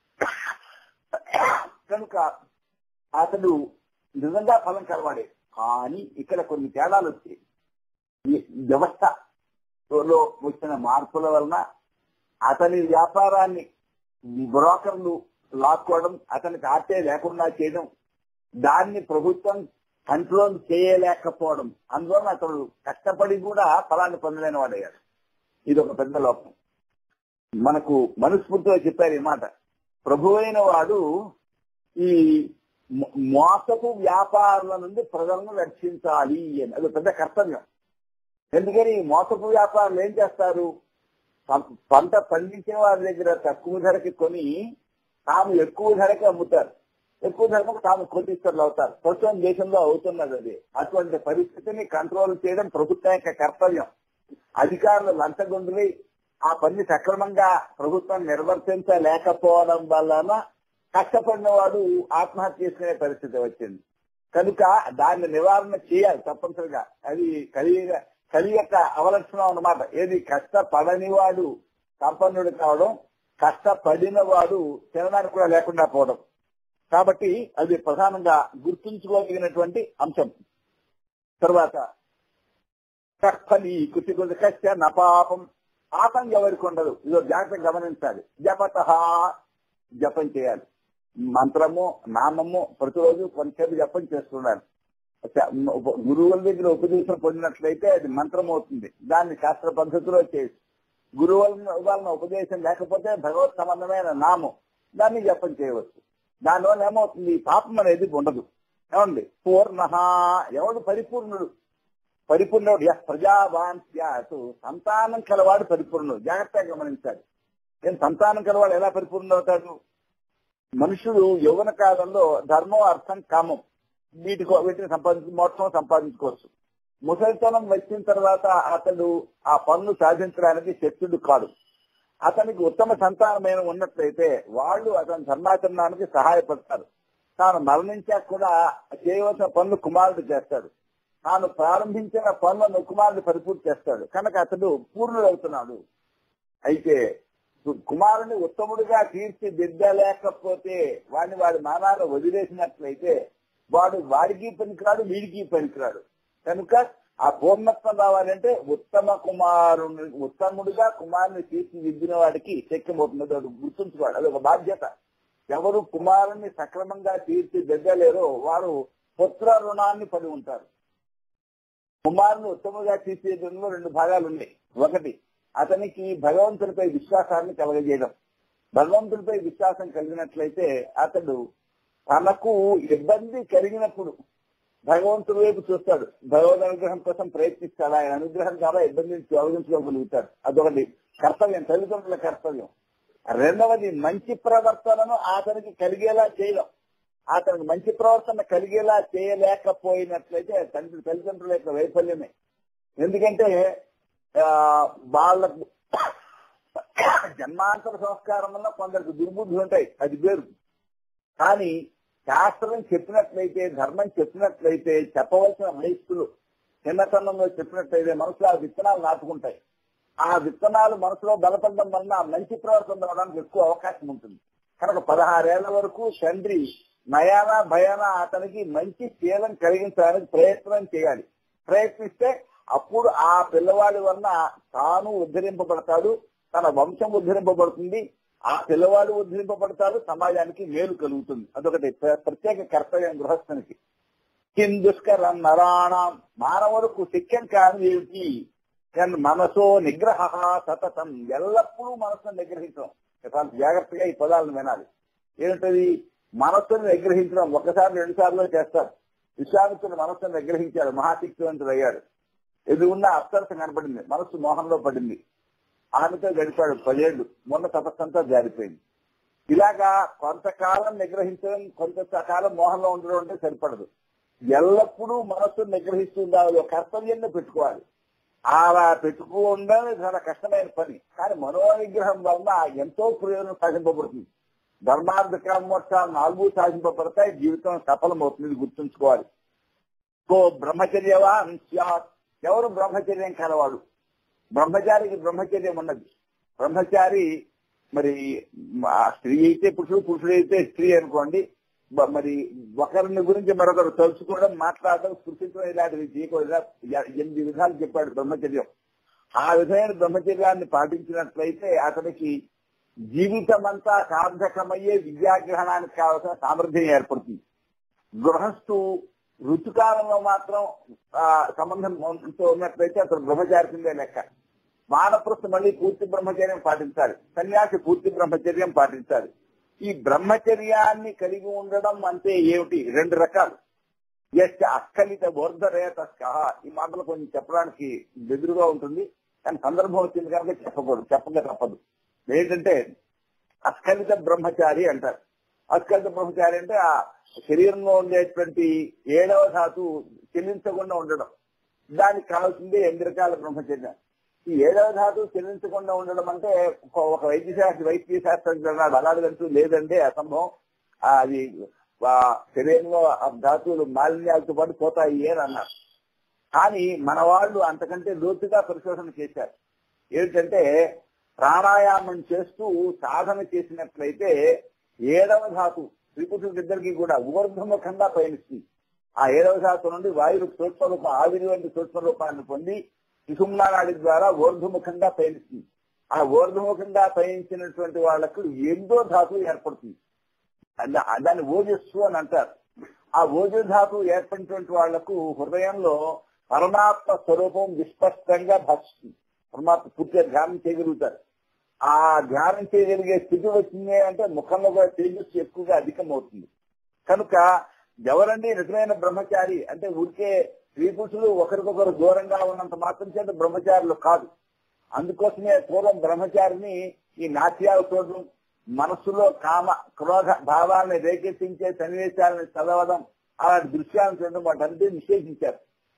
కనుక అతడు నిజంగా ఫలం కలవాడే కానీ ఇక్కడ కొన్ని తేడాలు వచ్చాయి ఈ వ్యవస్థలో వచ్చిన మార్పుల వలన అతని వ్యాపారాన్ని బ్రోకర్లు లాక్కోవడం అతనికి ఆటే లేకుండా చేయడం దాన్ని ప్రభుత్వం కంట్రోల్ చేయలేకపోవడం అందువల్ల అతడు కష్టపడి కూడా ఫలాన్ని పొందలేని వాడయ్యాడు ఇది ఒక పెద్ద లోపం మనకు మనస్ఫూర్తిగా చెప్పారు ఈ మాట ప్రభు అయిన వాడు ఈ మోసపు వ్యాపారుల నుండి ప్రజలను రక్షించాలి అని అది పెద్ద కర్తవ్యం ఎందుకని ఈ మోసపు వ్యాపారులు ఏం చేస్తారు పంట పండించిన వారి దగ్గర తక్కువ ధరకి కొని తాము ఎక్కువ ధరకే అమ్ముతారు ఎక్కువ ధరకు తాము కోటీశ్వరులు అవుతారు ప్రస్తుతం దేశంలో అవుతున్నది అది అటువంటి పరిస్థితిని కంట్రోల్ చేయడం ప్రభుత్వం యొక్క కర్తవ్యం అధికారులు లంచగొండులై ఆ పని సక్రమంగా ప్రభుత్వం నిర్వర్తించలేకపోవడం వలన కష్టపడిన వాడు ఆత్మహత్య చేసుకునే పరిస్థితి వచ్చింది కనుక దాన్ని నివారణ చేయాలి తప్పనిసరిగా అది కలిగ కలి యొక్క అవలక్షణం అన్నమాట ఏది కష్టపడని వాడు సంపన్నుడు కావడం కష్టపడిన వాడు తినడానికి కూడా లేకుండా పోవడం కాబట్టి అది ప్రధానంగా గుర్తుంచుకోగలిగినటువంటి అంశం తర్వాత కర్ఫలి కుతి కుతి కష్ట నపాపం పాపం ఎవరికి ఉండదు ఇదో జాగ్రత్త గమనించాలి జపత జపం చేయాలి మంత్రము నామము ప్రతిరోజు కొంతసేపు జపం చేస్తున్నారు గురువుల దగ్గర ఉపదేశం పొందినట్లయితే అది మంత్రం అవుతుంది దాన్ని శాస్త్ర పద్ధతిలో చేసి గురువుల వలన ఉపదేశం లేకపోతే భగవత్ సంబంధమైన నామం దాన్ని జపం చేయవచ్చు దానివల్ల ఏమవుతుంది పాపం అనేది ఉండదు ఏమండి పూర్ణ ఎవడు పరిపూర్ణుడు పరిపూర్ణుడు యహ్ ప్రజావాన్ స్యాతు సంతానం కలవాడు పరిపూర్ణుడు జాగ్రత్తగా గమనించాలి నేను సంతానం కలవాడు ఎలా పరిపూర్ణుడు అవుతాడు మనుషుడు యౌవన కాలంలో ధర్మం అర్థం కామం వీటి వీటిని సంపాదించు మోక్షం సంపాదించుకోవచ్చు ముసలితనం వచ్చిన తర్వాత అతడు ఆ పనులు సాధించడానికి శక్తుడు కాడు అతనికి ఉత్తమ సంతానమైన ఉన్నట్లయితే వాళ్ళు అతని ధర్మాచరణానికి సహాయపడతారు తాను మరణించాక కూడా చేయవలసిన పనులు కుమారుడు చేస్తాడు తాను ప్రారంభించిన పనులను కుమారుడు పరిపూర్తి చేస్తాడు కనుక అతడు పూర్ణుడవుతున్నాడు అయితే కుమారుని ఉత్తముడిగా తీర్చిదిద్దలేకపోతే వాడిని వాడి మానాన్ని వదిలేసినట్లయితే వాడు వాడికి పనికిరాడు వీడికి పనికిరాడు కనుక ఆ పూర్ణత్వం రావాలంటే ఉత్తమ కుమారుని ఉత్తముడిగా కుమారుని తీర్చిదిద్దిన వాడికి శక్యమవుతుంది వాడు గుర్తుంచుకోవాలి అది ఒక బాధ్యత ఎవరు కుమారుని సక్రమంగా తీర్చిదిద్దలేరో వారు పుత్ర రుణాన్ని పడి ఉంటారు కుమారుని ఉత్తముగా తీర్చిదిద్దడంలో రెండు భాగాలు ఉన్నాయి ఒకటి అతనికి భగవంతునిపై విశ్వాసాన్ని కలగజేయడం భగవంతునిపై విశ్వాసం కలిగినట్లయితే అతడు తనకు ఇబ్బంది కలిగినప్పుడు భగవంతుడి వైపు చూస్తాడు భగవద్ అనుగ్రహం కోసం ప్రయత్నిస్తాడు ఆయన అనుగ్రహం ద్వారా ఇబ్బందిని తొలగించుకోగలుగుతాడు అదొకటి కర్తవ్యం తల్లిదండ్రుల కర్తవ్యం రెండవది మంచి ప్రవర్తనను అతనికి కలిగేలా చేయడం అతనికి మంచి ప్రవర్తన కలిగేలా చేయలేకపోయినట్లయితే తండ్రి తల్లిదండ్రుల యొక్క వైఫల్యమే ఎందుకంటే వాళ్ళకు జన్మాంతర సంస్కారం వల్ల కొందరికి దుర్బుద్ధులు ఉంటాయి అది వేరు కానీ శాస్త్రం చెప్పినట్లయితే ధర్మం చెప్పినట్లయితే చెప్పవలసిన వయస్సులు చిన్నతనంలో చెప్పినట్లయితే మనసులో ఆ విత్తనాలు నాటుకుంటాయి ఆ విత్తనాలు మనసులో బలపడడం వలన మంచి ప్రవర్తన రావడానికి ఎక్కువ అవకాశం ఉంటుంది కనుక పదహారేళ్ల వరకు తండ్రి నయాన భయాన అతనికి మంచి శీలం కలిగించడానికి ప్రయత్నం చేయాలి ప్రయత్నిస్తే అప్పుడు ఆ పిల్లవాడి వలన తాను ఉద్ధరింపబడతాడు తన వంశం ఉద్ధరింపబడుతుంది ఆ పిల్లవాడు ఉద్ధరింపబడతాడు సమాజానికి మేలు కలుగుతుంది అదొకటి ప్రత్యేక కర్తవ్యం గృహస్థునికి కిం దుష్కరం నరాణం మానవులకు శక్యం కాని ఏమిటి మనసో నిగ్రహ సతతం ఎల్లప్పుడూ మనసును నిగ్రహించడం జాగ్రత్తగా ఈ పదాలను వినాలి ఏమిటది మనస్సును నిగ్రహించడం ఒకసారి రెండు సార్లు చేస్తారు విశ్వామిత్రుడు మనస్సును నిగ్రహించాడు మహాశక్తివంతుడు అయ్యాడు ఎదుగున్న అప్సరస కనపడింది మనస్సు మోహంలో పడింది ఆమెతో గడిపాడు పదేళ్లు మొన్న తపస్సంతా జారిపోయింది ఇలాగా కొంతకాలం నిగ్రహించడం కొంతకాలం మోహంలో ఉండడం అంటే సరిపడదు ఎల్లప్పుడూ మనస్సును నిగ్రహిస్తుండాలి ఒక కర్తవ్యాన్ని పెట్టుకోవాలి అలా పెట్టుకోవడం చాలా కష్టమైన పని కానీ మనోనిగ్రహం వలన ఎంతో ప్రయోజనం సాధింపబడుతుంది ధర్మార్థ కామోత్సాలు నాలుగు సాధింపబడతాయి జీవితం సఫలమవుతుంది గుర్తుంచుకోవాలి సో బ్రహ్మచర్యవాన్ స్యాత్ ఎవరు బ్రహ్మచర్యం కలవాడు బ్రహ్మచారికి బ్రహ్మచర్యం ఉన్నది బ్రహ్మచారి మరి స్త్రీ అయితే పురుషుడు పురుషుడు అయితే స్త్రీ అనుకోండి మరి ఒకరిని గురించి మరొకరు తలుచుకోవడం మాట్లాడడం స్పృశించడం ఇలాంటివి చేయకూడదు ఎనిమిది విధాలు చెప్పాడు బ్రహ్మచర్యం ఆ విధమైన బ్రహ్మచర్యాన్ని పాటించినట్లయితే అతనికి జీవితం అంతా సార్థకమయ్యే విద్యాగ్రహణానికి కావాల్సిన సామర్థ్యం ఏర్పడుతుంది గృహస్థు ఋతుకాలంలో మాత్రం సంబంధంతో ఉన్నట్లయితే అతను బ్రహ్మచారి కిందే లెక్క వానప్రస్థు మళ్ళీ పూర్తి బ్రహ్మచర్యం పాటించాలి సన్యాసి పూర్తి బ్రహ్మచర్యం పాటించాలి ఈ బ్రహ్మచర్యాన్ని కలిగి ఉండడం అంటే ఏమిటి రెండు రకాలు ఎస్ అస్కలిత బోర్ధరేత ఈ మాటలు కొంచెం చెప్పడానికి బెదురుగా ఉంటుంది కానీ సందర్భం వచ్చింది కనుక చెప్పకూడదు చెప్పక తప్పదు ఏంటంటే అస్ఖలిత బ్రహ్మచారి అంటారు అస్ఖలిత బ్రహ్మచారి అంటే ఆ శరీరంలో ఉండేటువంటి ఏడవ ధాతు చెల్లించకుండా ఉండడం దానికి కావాల్సింది ఎనిమిది రకాల బ్రహ్మచర్యం ఈ ఏడవ ధాతు చెల్లించకుండా ఉండడం అంటే ఒక- ఒక వైద్య శాస్త్ర వైద్య శాస్త్రం అన్నాడు అలాగంటూ లేదంటే అసంభవం ఆ, అది ఆ శరీరంలో ఆ ధాతువులు మాలిన్యాలతో పాటు పోతాయి అని అన్నారు కానీ మన వాళ్ళు అంతకంటే లోతుగా పరిశోధన చేశారు ఏంటంటే ప్రాణాయామం చేస్తూ సాధన చేసినట్లయితే ఏడవ ధాతు త్రిపురుషుడిద్దరికి కూడా ఊర్ధముఖంగా పయనిస్తుంది ఆ ఏడవ ధాతు నుండి వాయువు సూక్ష్మ రూపం ఆవిరి వంటి సూక్ష్మ రూపాన్ని పొంది సుషుమ్నా నాడి ద్వారా ఊర్ధముఖంగా పయనిస్తుంది ఆ ఊర్ధముఖంగా పయనించినటువంటి వాళ్లకు ఎనిమిదో ధాతువు ఏర్పడుతుంది అద- దాన్ని ఓజస్సు అని అంటారు ఆ ఓజు ధాతువు ఏర్పడినటువంటి వాళ్లకు హృదయంలో పరమాత్మ స్వరూపం విస్పష్టంగా భాషిస్తుంది పరమాత్మ పూర్తిగా ధ్యానం చేయగలుగుతారు ఆ ధ్యానం చేయగలిగే స్థితి వచ్చింది అంటే ముఖంలో కూడా తేజస్సు ఎక్కువగా అధికమవుతుంది కనుక ఎవరండి నిజమైన బ్రహ్మచారి అంటే ఊరికే స్త్రీ పురుషులు ఒకరికొకరు దూరంగా ఉన్నంత మాత్రం చేత బ్రహ్మచారులు కాదు అందుకోసమే పూర్వం బ్రహ్మచారిని ఈ నాట్యాలు చూడడం మనస్సులో కామ క్రోధ భావాలను రేకెత్తించే సన్నివేశాలను చదవడం అలాంటి దృశ్యాలను చూడడం వాటంతా నిషేధించారు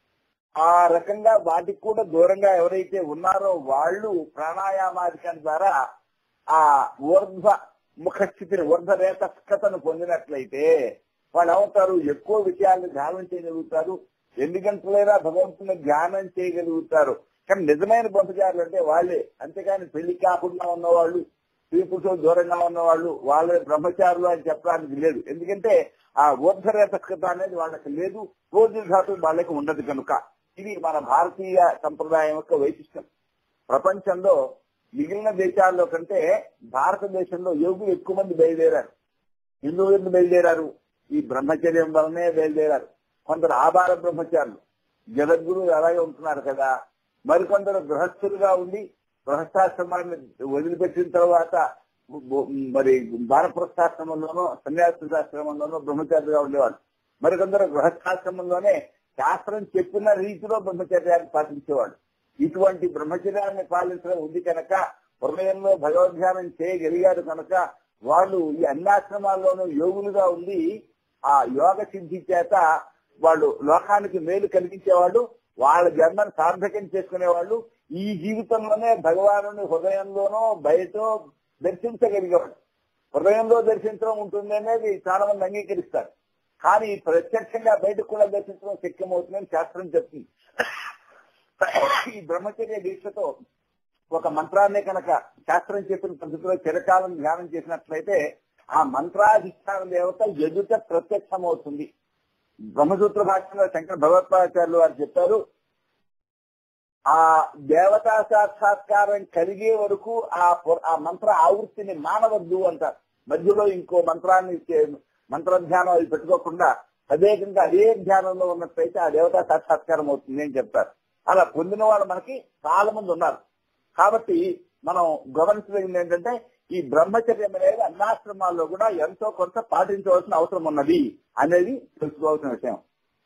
ఆ రకంగా వాటికి కూడా దూరంగా ఎవరైతే ఉన్నారో వాళ్ళు ప్రాణాయామాధికం ద్వారా ఆ ఊర్ధ్వ ముఖ స్థితిని ఊర్ధ్వ రేతస్కతను పొందినట్లయితే వాళ్ళు ఏమవుతారు ఎక్కువ విషయాలను ధ్యానం చేయగలుగుతారు ఎన్ని గంటలైనా భగవంతుని ధ్యానం చేయగలుగుతారు కానీ నిజమైన బ్రహ్మచారులు అంటే వాళ్ళే అంతేకాని పెళ్లి కాకుండా ఉన్నవాళ్ళు స్త్రీ పురుషులు దూరంగా ఉన్నవాళ్ళు వాళ్ళ బ్రహ్మచారులు అని చెప్పడానికి లేదు ఎందుకంటే ఆ ఊర్ధరేతస్కత అనేది వాళ్ళకి లేదు రోజు ధాతు వాళ్ళకి ఉండదు కనుక ఇది మన భారతీయ సంప్రదాయం యొక్క వైశిష్టం ప్రపంచంలో మిగిలిన దేశాల్లో కంటే భారతదేశంలో యోగులు ఎక్కువ మంది బయలుదేరారు ఎందుకు ఎందుకు బయలుదేరారు ఈ బ్రహ్మచర్యం వల్లనే బయలుదేరారు కొందరు ఆభార బ్రహ్మచారులు జగద్గురు అలాగే ఉంటున్నారు కదా మరికొందరు గృహస్థులుగా ఉండి గృహస్థాశ్రమాన్ని వదిలిపెట్టిన తర్వాత మరి బాలప్రస్థాశ్రమంలోనో సన్యాసాశ్రమంలోనో బ్రహ్మచారిగా ఉండేవాళ్ళు మరికొందరు గృహస్థాశ్రమంలోనే శాస్త్రం చెప్పిన రీతిలో బ్రహ్మచర్యాన్ని పాటించేవాడు ఇటువంటి బ్రహ్మచర్యాన్ని పాలించడం ఉంది కనుక హృదయంలో భగవద్ధ్యానం చేయగలిగారు కనుక వాళ్ళు ఈ అన్యాశ్రమాల్లోనూ యోగులుగా ఉండి ఆ యోగ సిద్ధి చేత వాళ్ళు లోకానికి మేలు కలిగించేవాళ్ళు వాళ్ళ జన్మను సార్థకం చేసుకునేవాళ్ళు ఈ జీవితంలోనే భగవాను హృదయంలోనో బయట దర్శించగలిగేవాడు హృదయంలో దర్శించడం ఉంటుంది అనేది చాలా మంది అంగీకరిస్తారు కానీ ప్రత్యక్షంగా బయటకు కూడా దర్శించడం శక్యమవుతుందని శాస్త్రం చెప్తుంది ఈ బ్రహ్మచర్య దీక్షతో ఒక మంత్రాన్ని కనుక శాస్త్రం చెప్పిన పద్ధతిలో చిరకాలం ధ్యానం చేసినట్లయితే ఆ మంత్రాధిష్టాన దేవత ఎదుట ప్రత్యక్షమవుతుంది బ్రహ్మసూత్ర భాషలో శంకర భగవత్పాదాచార్యులు వారు చెప్పారు ఆ దేవతా సాక్షాత్కారం కలిగే వరకు ఆ పు- ఆ మంత్ర ఆవృత్తిని మానవద్దు అంటారు మధ్యలో ఇంకో మంత్రాన్ని చే- మంత్రధ్యానం అది పెట్టుకోకుండా తదేకంగా అదే ధ్యానంలో ఉన్నట్లయితే ఆ దేవతా సాక్షాత్కారం అవుతుంది అని చెప్తారు అలా పొందిన వాళ్ళు మనకి చాలా మంది ఉన్నారు కాబట్టి మనం గమనించదగింది ఏంటంటే ఈ బ్రహ్మచర్యం అనేది అన్నాశ్రమాల్లో కూడా ఎంతో కొంత పాటించవలసిన అవసరం ఉన్నది అనేది తెలుసుకోవాల్సిన విషయం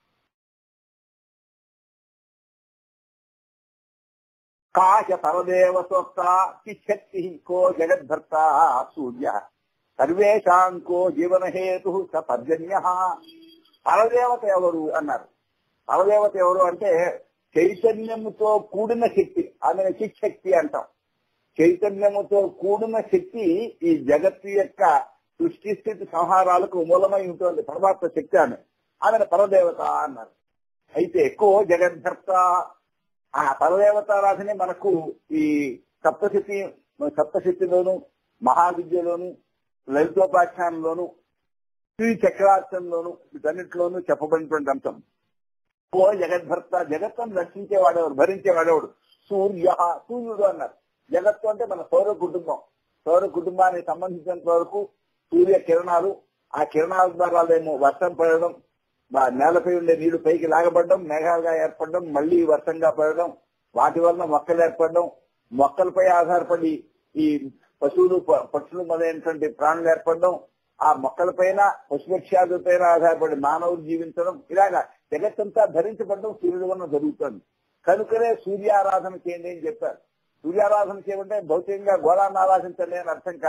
కాశ పరదేవ సోక్త శక్తి కో జగద్భర్త సూర్య సర్వేషాం కో జీవన హేతు స పర్జన్య పరదేవత ఎవరు అన్నారు పరదేవత ఎవరు అంటే చైతన్యముతో కూడిన శక్తి ఆమెను శక్తి అంటాం చైతన్యముతో కూడిన శక్తి ఈ జగత్తు యొక్క సృష్టి స్థితి సంహారాలకు మూలమై ఉంటుంది పరమాత్మ శక్తి ఆమె ఆమెను పరదేవత అన్నారు అయితే ఎక్కువ జగద్భర్త ఆ పరదేవతారాధనే మనకు ఈ సప్తశక్తి సప్తశక్తిలోను మహావిద్యలోను లలితోపాఖ్యానంలోను శ్రీ చక్రార్థంలోను వీటన్నిటిలోనూ చెప్పబడినటువంటి అంశం ఓ జగద్భర్త జగత్తును రక్షించేవాడెవడు భరించేవాడెవడు సూర్య సూర్యుడు అన్నారు జగత్తు అంటే మన సౌర కుటుంబం సౌర కుటుంబానికి సంబంధించినంత వరకు సూర్య కిరణాలు ఆ కిరణాల ద్వారా ఏమో వర్షం పడడం బా- నేలపై ఉండే నీళ్లు పైకి లాగబడడం మేఘాలుగా ఏర్పడడం మళ్ళీ వర్షంగా పడడం వాటి వలన మొక్కలు ఏర్పడడం మొక్కలపై ఆధారపడి ఈ పశువులు ప- పక్షులు మొదలైనటువంటి ప్రాణులు ఏర్పడడం ఆ మొక్కలపైన పశుపక్ష్యాదులపైన ఆధారపడి మానవులు జీవించడం ఇలాగా జగత్తంతా ధరించబడడం సూర్యుడు వలన జరుగుతుంది కనుకనే సూర్యారాధన చేయండి అని చెప్పారు సూర్యారాధన చేయమంటే భౌతికంగా గోళాన్ని ఆరాధించండి అని అర్థం కాదు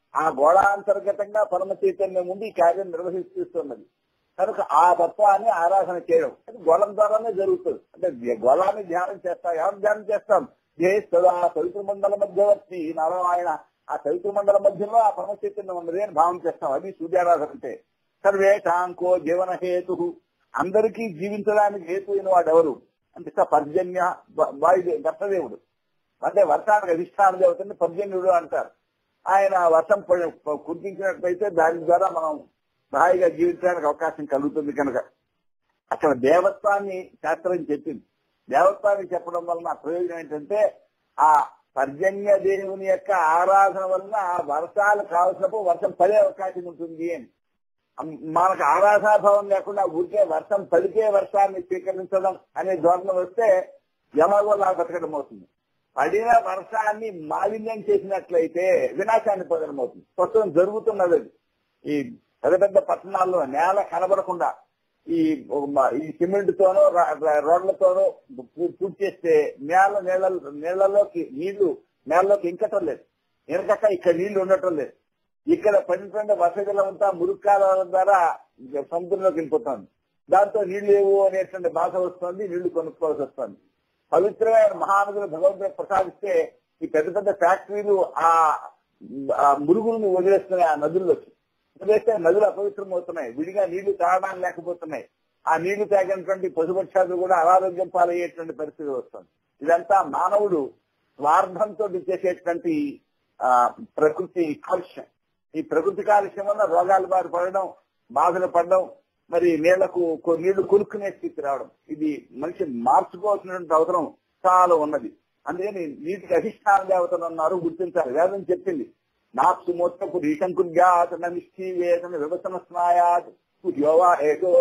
ఆ గోళాంతర్గతంగా పరమ చైతన్యం ఉండి ఈ కార్యం నిర్వహిస్తున్నది కనుక ఆ తత్వాన్ని ఆరాధన చేయడం అది గోళం ద్వారానే జరుగుతుంది అంటే గోళాన్ని ధ్యానం చేస్తాం ఎవరు ధ్యానం చేస్తాం ఏ సదా పవిత్ర మండల మధ్యవర్తి నారాయణ ఆ పవిత్ర మండల మధ్యలో ఆ పరమ చైతన్యం ఉన్నది అని భావం చేస్తాం అది సూర్యారాధన అంటే సర్వేషాంకో జీవన హేతు అందరికీ జీవించడానికి హేతు అయిన వాడు ఎవరు అంటే స పర్జన్య వా- వాయుదే దత్తదేవుడు అంటే వర్షానికి అధిష్టాన దేవతని పర్జన్యుడు అంటారు ఆయన వర్షం పడి- ప- కురిపించినట్లయితే దాని ద్వారా మనం హాయిగా జీవించడానికి అవకాశం కలుగుతుంది కనుక అక్కడ దేవత్వాన్ని శాస్త్రం చెప్పింది దేవత్వాన్ని చెప్పడం వలన ప్రయోజనం ఏంటంటే ఆ పర్జన్య దేవుని యొక్క ఆరాధన వలన ఆ వర్షాలు కావలసినప్పుడు వర్షం పడే అవకాశం ఉంటుంది అని అమ్- మనకు ఆరాధాభావం లేకుండా ఊరికే వర్షం పలికే వర్షాన్ని స్వీకరించడం అనే ధోరణి వస్తే ఎలాగో లా బతకడం అవుతుంది పడిన వర్షాన్ని మాలిన్యం చేసినట్లయితే వినాశాన్ని పొందడం అవుతుంది ప్రస్తుతం జరుగుతున్నది అది ఈ పెద్ద పెద్ద పట్టణాల్లో నేల కనబడకుండా ఈ మ- ఈ సిమెంట్ తోనో రా- రా- రోడ్లతోనో పూ- పూర్తి చేస్తే నేల నీళ్ళ నీళ్లలోకి నీళ్లు నేలలోకి ఇంకటం లేదు వెనకక్క ఇక్కడ నీళ్లు ఉండటం లేదు ఇక్కడ పడినటువంటి వసతులు అంతా మురుక్కాల ద్వారా సముద్రంలోకి వెళ్ళిపోతుంది దాంతో నీళ్లు లేవు అనేటువంటి బాధ వస్తుంది నీళ్లు కొనుక్కోవాల్సి వస్తుంది పవిత్రమైన మహానదులు భగవంతుడు ప్రసాదిస్తే ఈ పెద్ద పెద్ద ఫ్యాక్టరీలు ఆ ఆ మురుగులను వదిలేస్తున్నాయి ఆ నదుల్లోకి వదిలేస్తే నదులు అపవిత్రం అవుతున్నాయి విడిగా నీళ్లు తాగడానికి లేకపోతున్నాయి ఆ నీళ్లు తాగినటువంటి పశుపక్షాలు కూడా అనారోగ్యం పాలయ్యేటువంటి పరిస్థితి వస్తుంది ఇదంతా మానవుడు స్వార్థంతో చేసేటువంటి ఆ ప్రకృతి కాలుష్యం ఈ ప్రకృతి కాలుష్యం వల్ల రోగాలు బారి పడడం బాధలు పడడం మరి నీళ్లకు కొ- నీళ్లు కొనుక్కునే స్థితి రావడం ఇది మనిషి మార్చుకోవాల్సినటువంటి అవసరం చాలా ఉన్నది అందుకని నీటికి అధిష్టాన దేవతలు ఉన్నారు గుర్తించాలి వేదం చెప్పింది నాప్సు మోత్తకు రీశంకుర్యాత్ నిష్ఠీ వేదన వివసన స్నాయాత్ యోవా ఏకో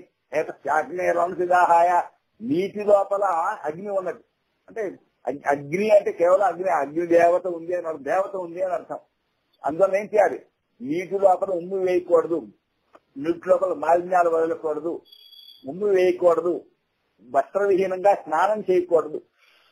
ఏకాగ్నేరంసిదాహాయ నీటి లోపల అగ్ని ఉన్నది అంటే అగ్- అగ్ని అంటే కేవలం అగ్ని అగ్ని దేవత ఉంది అని అర్థం. దేవత ఉంది అని అర్థం అందువల్ల ఏం చేయాలి నీటి లోపల ఉమ్ము వేయకూడదు నీటి లోపల మాలిన్యాలు వదలకూడదు ఉమ్ము వేయకూడదు వస్త్రవిహీనంగా స్నానం చేయకూడదు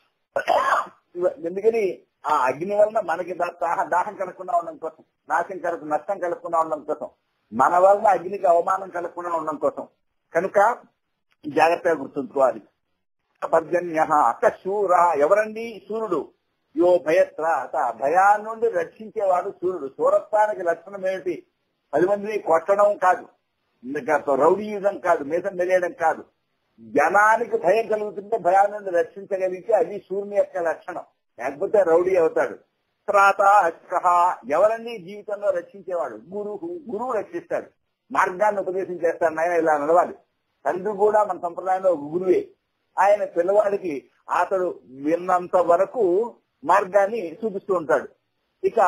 ఇవ- ఎందుకని ఆ అగ్ని వలన మనకి దా- దాహ- దాహం కలగకుండా ఉండడం కోసం నాశం కలగ నష్టం కలగకుండా ఉండడం కోసం మన వలన అగ్నికి అవమానం కలగకుండా ఉండడం కోసం కనుక జాగ్రత్తగా గుర్తుంచుకోవాలి పర్జన్య అక్క శూర ఎవరండి సూర్యుడు యో భయత్ర అత భయాన్ని నుండి రక్షించేవాడు సూర్యుడు సూరత్వానికి లక్షణం ఏమిటి పది మందిని కొట్టడం కాదు ఇంకా రౌడీయుధం కాదు మీసం తెలియడం కాదు జనానికి భయం కలుగుతుంటే భయాన్ని నుండి రక్షించగలిగితే అది సూర్యుని యొక్క లక్షణం లేకపోతే రౌడీ అవుతాడు తర్వాత అష్కహ ఎవరన్నీ జీవితంలో రక్షించేవాడు గురువు గురువు రక్షిస్తాడు మార్గాన్ని ఉపదేశం చేస్తాడు నాయన ఇలా నడవాలి తండ్రి కూడా మన సంప్రదాయంలో ఒక గురువే ఆయన పిల్లవాడికి అతడు విన్నంత వరకు మార్గాన్ని చూపిస్తూ ఉంటాడు ఇక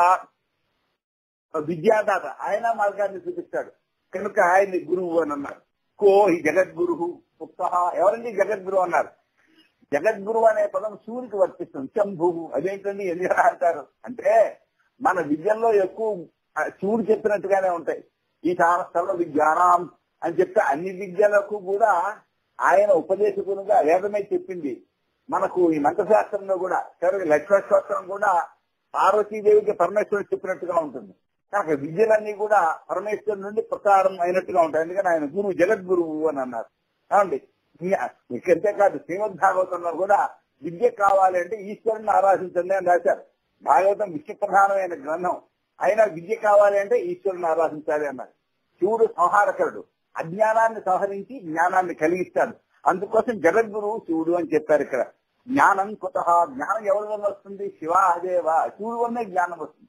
విద్యాదాత ఆయన మార్గాన్ని చూపిస్తాడు కనుక ఆయన్ని గురువు అని అన్నారు కో ఈ జగద్గురు ఉక్త ఎవరండి జగద్గురు అన్నారు జగద్గురు అనే పదం శివునికి వర్తిస్తుంది శంభు అదేంటండి ఎందుకు అంటారు అంటే మన విద్యల్లో ఎక్కువ ఆ, శివుడు చెప్పినట్టుగానే ఉంటాయి ఈ సర్వ విజ్ఞానం అని చెప్తే అన్ని విద్యలకు కూడా ఆయన ఉపదేశకులుగా వేదమే చెప్పింది మనకు ఈ మంత్రశాస్త్రంలో కూడా చివరికి లక్ష్మణోత్సవం కూడా పార్వతీదేవికి పరమేశ్వరుడు చెప్పినట్టుగా ఉంటుంది కనుక విద్యలన్నీ కూడా పరమేశ్వరుడు నుండి ప్రసారం అయినట్టుగా ఉంటాయి ఎందుకని ఆయన గురువు జగద్గురువు అని అన్నారు ఏమండి ఇంకంతే కాదు శ్రీమద్ భాగవతంలో కూడా విద్య కావాలి అంటే ఈశ్వరుని ఆరాధించండి అని రాశారు భాగవతం విశ్వ ప్రధానమైన గ్రంథం అయినా విద్య కావాలి అంటే ఈశ్వరుని ఆరాధించాలి అన్నారు శివుడు సంహారకరుడు అజ్ఞానాన్ని సంహరించి జ్ఞానాన్ని కలిగిస్తాడు అందుకోసం జగద్గురువు శివుడు అని చెప్పారు ఇక్కడ జ్ఞానం కొత్త జ్ఞానం ఎవరి వల్ల వస్తుంది శివ అదేవ శివుడు వల్లే జ్ఞానం వస్తుంది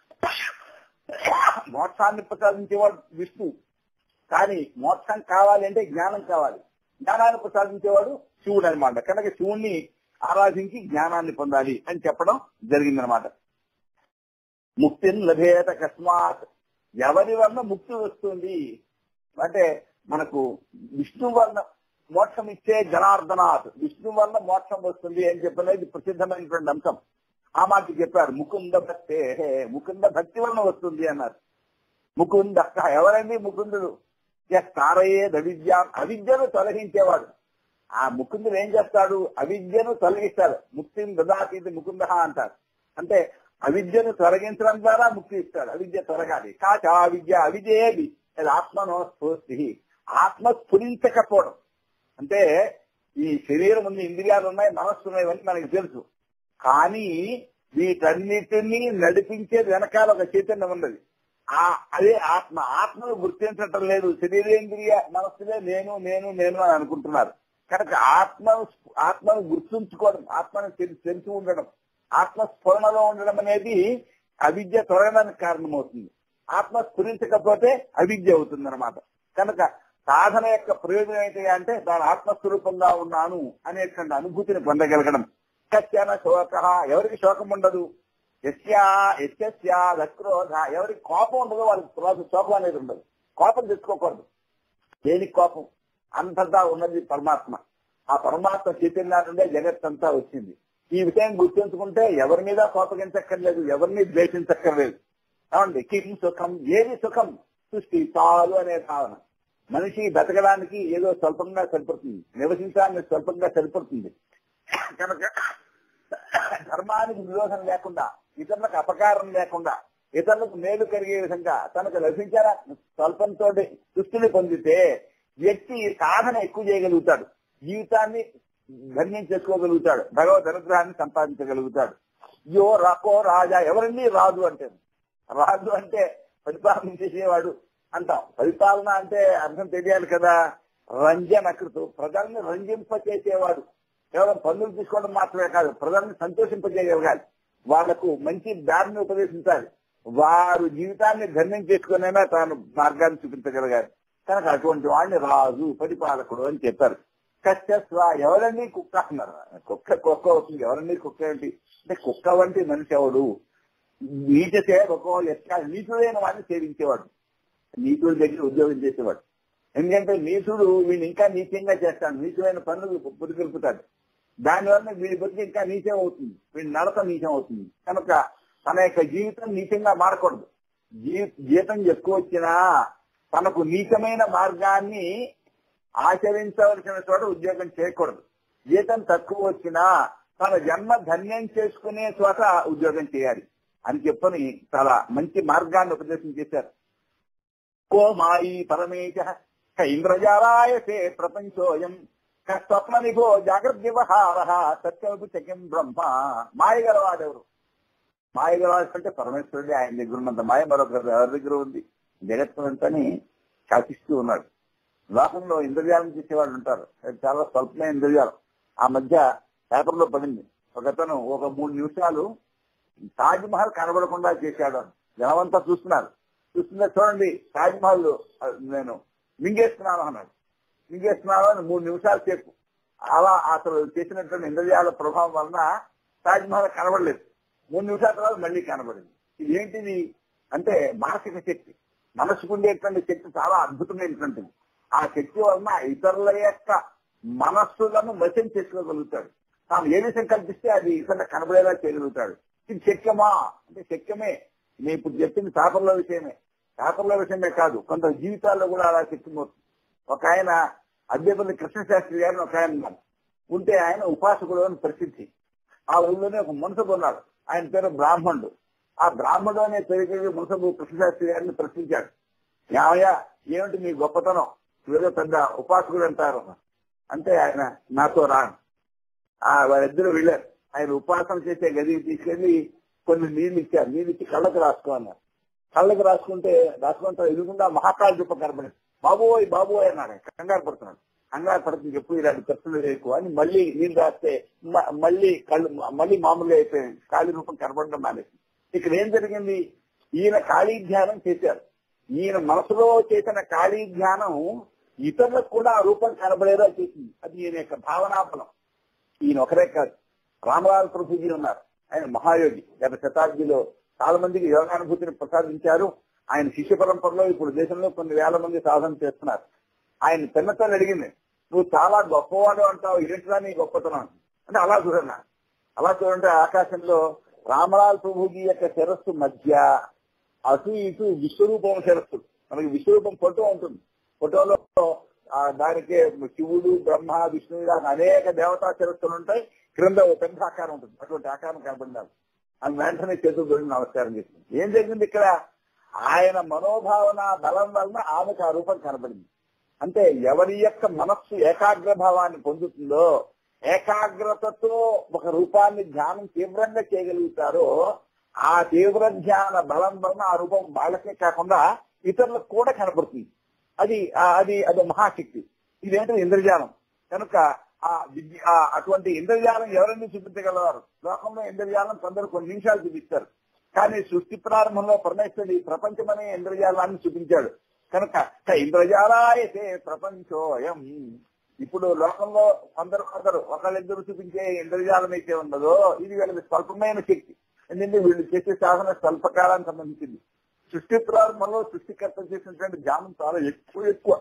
మోక్షాన్ని ప్రసాదించేవాడు విష్ణు కానీ మోక్షం కావాలి అంటే జ్ఞానం కావాలి జ్ఞానాన్ని ప్రసాదించేవాడు శివుడు అనమాట కనుక శివుణ్ణి ఆరాధించి జ్ఞానాన్ని పొందాలి అని చెప్పడం జరిగిందనమాట ముక్తిని లభేత కస్మాత్ ఎవరి వల్ల ముక్తి వస్తుంది అంటే మనకు విష్ణు వల్ల మోక్షం ఇచ్చే జనార్దనాథ్ విష్ణు వల్ల మోక్షం వస్తుంది అని చెప్పినది ప్రసిద్ధమైనటువంటి అంశం ఆ మాట చెప్పారు ముకుంద భక్తే ముకుంద భక్తి వలన వస్తుంది అన్నారు ముకుంద ఎవరండి ముకుందుడు తారయే అవిద్య అవిద్యను తొలగించేవాడు ఆ ముకుందుడు ఏం చేస్తాడు అవిద్యను తొలగిస్తాడు ముక్తిని దదాతీతి ముకుంద అంటారు అంటే అవిద్యను తొలగించడం ద్వారా ముక్తి ఇస్తాడు అవిద్య తొలగాలి కాచ అవిద్య అవిద్య ఏది అది ఆత్మనో స్ఫూర్తి ఆత్మ స్ఫురించకపోవడం అంటే ఈ శరీరం ఉంది ఇంద్రియాలు ఉన్నాయి మనస్సు ఉన్నాయి ఇవన్నీ మనకి తెలుసు కానీ వీటన్నిటినీ నడిపించేది వెనకాల ఒక చైతన్యం ఉన్నది ఆ అదే ఆత్మ ఆత్మను గుర్తించటం లేదు శరీరేంద్రియ మనస్సులే నేను నేను నేను అని అనుకుంటున్నారు కనుక ఆత్మ ఆత్మను గుర్తుంచుకోవడం ఆత్మను తెలి- తెలిసి ఉండడం ఆత్మ స్ఫురణలో ఉండడం అనేది అవిద్య తొలగడానికి కారణమవుతుంది ఆత్మ స్ఫురించకపోతే అవిద్య అవుతుంది అనమాట కనుక సాధన యొక్క ప్రయోజనం ఏంటి అంటే దాని ఆత్మస్వరూపంగా ఉన్నాను అనేటువంటి అనుభూతిని పొందగలగడం కశ్చన శోక ఎవరికి శోకం ఉండదు యస్యా యస్యస్య దక్రోధ ఎవరికి కోపం ఉండదు వాళ్ళకి తర్వాత శోకం అనేది ఉండదు కోపం తెచ్చుకోకూడదు దేనికి కోపం అంతటా ఉన్నది పరమాత్మ ఆ పరమాత్మ చైతన్యం నుండే జగత్తంతా వచ్చింది ఈ విషయం గుర్తుంచుకుంటే ఎవరి మీద కోపగించక్కర్లేదు ఎవరిని ద్వేషించక్కర్లేదు ఏమండి కిం సుఖం ఏది సుఖం సృష్టి చాలు అనే భావన మనిషి బతకడానికి ఏదో స్వల్పంగా సరిపడుతుంది నివసించడానికి స్వల్పంగా సరిపడుతుంది కనుక ధర్మానికి విరోధం లేకుండా ఇతరులకు అపకారం లేకుండా ఇతరులకు మేలు కలిగే విధంగా తనకు లభించిన స్వల్పంతో సృష్టిని పొందితే వ్యక్తి సాధన ఎక్కువ చేయగలుగుతాడు జీవితాన్ని ధన్యం చేసుకోగలుగుతాడు భగవద్ అనుగ్రహాన్ని సంపాదించగలుగుతాడు యో రకో రాజా ఎవరండి రాజు అంటే రాజు అంటే పరిపాలన చేసేవాడు అంటాం పరిపాలన అంటే అర్థం తెలియాలి కదా రంజనకృతు ప్రజల్ని రంజింప చేసేవాడు కేవలం పన్నులు తీసుకోవడం మాత్రమే కాదు ప్రజల్ని సంతోషింపజేయగలగాలి వాళ్లకు మంచి దారిని ఉపదేశించాలి వారు జీవితాన్ని ధన్యం చేసుకునైనా తాను మార్గాన్ని చూపించగలగాలి కనుక అటువంటి వాడిని రాజు పరిపాలకుడు అని చెప్పారు కశ్చస్వ ఎవరండి కుక్క అన్నారు కుక్క కుక్క అవుతుంది ఎవరండి కుక్క ఏంటి అంటే కుక్క వంటి మనిషి ఎవడు నీచ సేవకో ఎట్లా నీచుడైన వాడిని సేవించేవాడు నీచుడి దగ్గర ఉద్యోగం చేసేవాడు ఎందుకంటే నీచుడు వీడిని ఇంకా నీచంగా చేస్తాడు నీచుడైన పనులు పురికొల్పుతాడు దానివల్ల వీడి బతికి ఇంకా నీచం అవుతుంది వీడి నడత నీచం అవుతుంది కనుక తన యొక్క జీవితం నీచంగా మారకూడదు జీ- జీతం ఎక్కువ వచ్చినా తనకు నీచమైన మార్గాన్ని ఆచరించవలసిన చోట ఉద్యోగం చేయకూడదు జీతం తక్కువ వచ్చినా తన జన్మ ధన్యం చేసుకునే చోట ఉద్యోగం చేయాలి అని చెప్పని చాలా మంచి మార్గాన్ని ఉపదేశం చేశారు కో మాయి పరమేశ క ఇంద్రజాలాయసే ప్రపంచోయం క స్వప్న నిభో జాగ్రత్త వ్యవహార సత్యవకు చక్యం బ్రహ్మ మాయగలవాడెవరు మాయగలవాడు అంటే పరమేశ్వరుడే ఆయన దగ్గర ఉన్నంత మాయ మరొక ఎవరి దగ్గర ఉంది జగత్తునంతని శాసిస్తూ ఉన్నాడు లోకంలో ఇంద్రజాలం చేసేవాళ్ళు ఉంటారు అది చాలా స్వల్పమైన ఇంద్రజాలం ఆ మధ్య పేపర్లో పడింది ఒకతను ఒక మూడు నిమిషాలు తాజ్ మహల్ కనబడకుండా చేశాడు జనమంతా చూస్తున్నారు చూస్తున్నా చూడండి తాజ్ మహల్ ఆ, నేను మింగేస్తున్నాను అన్నాడు మింగేస్తున్నాను అని మూడు నిమిషాలు సేపు అలా అతను చేసినటువంటి ఇంద్రజాల ప్రభావం వలన తాజ్ మహల్ కనబడలేదు మూడు నిమిషాల తర్వాత మళ్ళీ కనబడింది ఇది ఏంటిది అంటే మానసిక శక్తి మనసుకు ఉండేటువంటి శక్తి చాలా అద్భుతమైనటువంటిది ఆ శక్తి వలన ఇతరుల యొక్క మనస్సులను వశం చేసుకోగలుగుతాడు తాను ఏ విషయం కల్పిస్తే అది ఇతరులకు కనబడేలా చేయగలుగుతాడు ఇది శక్యమా అంటే శక్యమే నేను ఇప్పుడు చెప్పింది పేపర్ల విషయమే పేపర్ల విషయమే కాదు కొంత జీవితాల్లో కూడా అలా శక్తిమవుతుంది ఒక ఆయన అద్దెపల్లి కృష్ణశాస్త్రి గారిని ఒక ఆయన ఉన్నారు. ఉంటే ఆయన ఉపాసకుడు అని ప్రసిద్ధి ఆ ఊళ్ళోనే ఒక మునసబు ఉన్నాడు ఆయన పేరు బ్రాహ్మణుడు ఆ బ్రాహ్మణుడు అనే పేరు మునసబు కృష్ణశాస్త్రి గారిని ప్రశ్నించాడు ఏమయ్య ఏమిటి మీ గొప్పతనం ఏదో పెద్ద ఉపాసకుడు అంటారు అంటే ఆయన నాతో రా ఆ వారిద్దరు వెళ్ళారు ఆయన ఉపాసన చేసే గదికి తీసుకెళ్లి కొన్ని నీళ్లు ఇచ్చారు నీళ్ళు ఇచ్చి కళ్ళకు రాసుకో అన్నారు కళ్ళకు రాసుకుంటే రాసుకుంటే ఎదుగుండా మహాకాళ రూపం కనబడింది బాబోయ్ బాబోయ్ అన్నాడు ఆయన. కంగారు పడుతున్నాడు కంగారు పడుతుంది ఎప్పుడు ఇలాంటి ఖర్చులు ఎక్కువ అని మళ్ళీ నీళ్ళు రాస్తే మ- మళ్ళీ కళ్ళు మళ్ళీ మామూలుగా అయిపోయింది కాళీ రూపం కనబడడం మానేసి ఇక్కడ ఏం జరిగింది ఈయన ఖాళీ ధ్యానం చేశారు ఈయన మనసులో చేసిన ఖాళీ ధ్యానం ఇతరులకు కూడా ఆ రూపం కనబడేలా చేసింది అది ఈయన యొక్క భావనాబలం ఈయన ఒకరే కాదు రామలాల్ ప్రభుజీ ఉన్నారు ఆయన మహాయోగి గత శతాబ్దిలో చాలా మందికి యోగానుభూతిని ప్రసాదించారు ఆయన శిష్య పరంపరలో ఇప్పుడు దేశంలో కొన్ని వేల మంది సాధన చేస్తున్నారు ఆయన పిన్నతో అడిగింది నువ్వు చాలా గొప్పవాడు అంటావు ఏంటిదా నీ గొప్పతనం అంటే అలా చూడన్నా అలా చూడంటే ఆకాశంలో రామలాల్ ప్రభుజీ యొక్క శిరస్సు మధ్య అటు ఇటు విశ్వరూపం శిరస్సు మనకి విశ్వరూపం ఫోటో ఉంటుంది ఫోటోలో ఆ దానికి శివుడు బ్రహ్మ విష్ణువు ఇలా అనేక దేవతా శిరస్సులు ఉంటాయి క్రింద ఒక పెద్ద ఆకారం ఉంటుంది అటువంటి ఆకారం కనబడినారు అని వెంటనే చేతులు దొరికి నమస్కారం చేసింది ఏం జరిగింది ఇక్కడ ఆయన మనోభావన బలం వలన ఆమెకు ఆ రూపం కనబడింది అంటే ఎవరి యొక్క మనస్సు ఏకాగ్ర భావాన్ని పొందుతుందో ఏకాగ్రతతో ఒక రూపాన్ని ధ్యానం తీవ్రంగా చేయగలుగుతారో ఆ తీవ్ర ధ్యాన బలం వలన ఆ రూపం వాళ్ళకే కాకుండా ఇతరులకు కూడా కనపడుతుంది అది ఆ- అది అది మహాశక్తి ఇదేంటో ఇంద్రజాలం కనుక ఆ విద్య ఆ అటువంటి ఇంద్రజాలం ఎవరైనా చూపించగలవారు లోకంలో ఇంద్రజాలం కొందరు కొన్ని నిమిషాలు చూపిస్తారు కానీ సృష్టి ప్రారంభంలో పరమేశ్వరుడు ఈ ప్రపంచం అనే ఇంద్రజాలాన్ని చూపించాడు కనుక "క ఇంద్రజాలాయతే ప్రపంచోయం ఇప్పుడు లోకంలో కొందరు కొందరు ఒకళ్ళిద్దరు చూపించే ఇంద్రజాలం అయితే ఉన్నదో ఇది వీళ్ళకి స్వల్పమైన శక్తి ఎందుకంటే వీళ్ళు చేసే సాధన స్వల్పకాలానికి సంబంధించింది సృష్టి ప్రారంభంలో సృష్టికర్త చేసినటువంటి ధ్యానం చాలా ఎక్కువ ఎక్కువ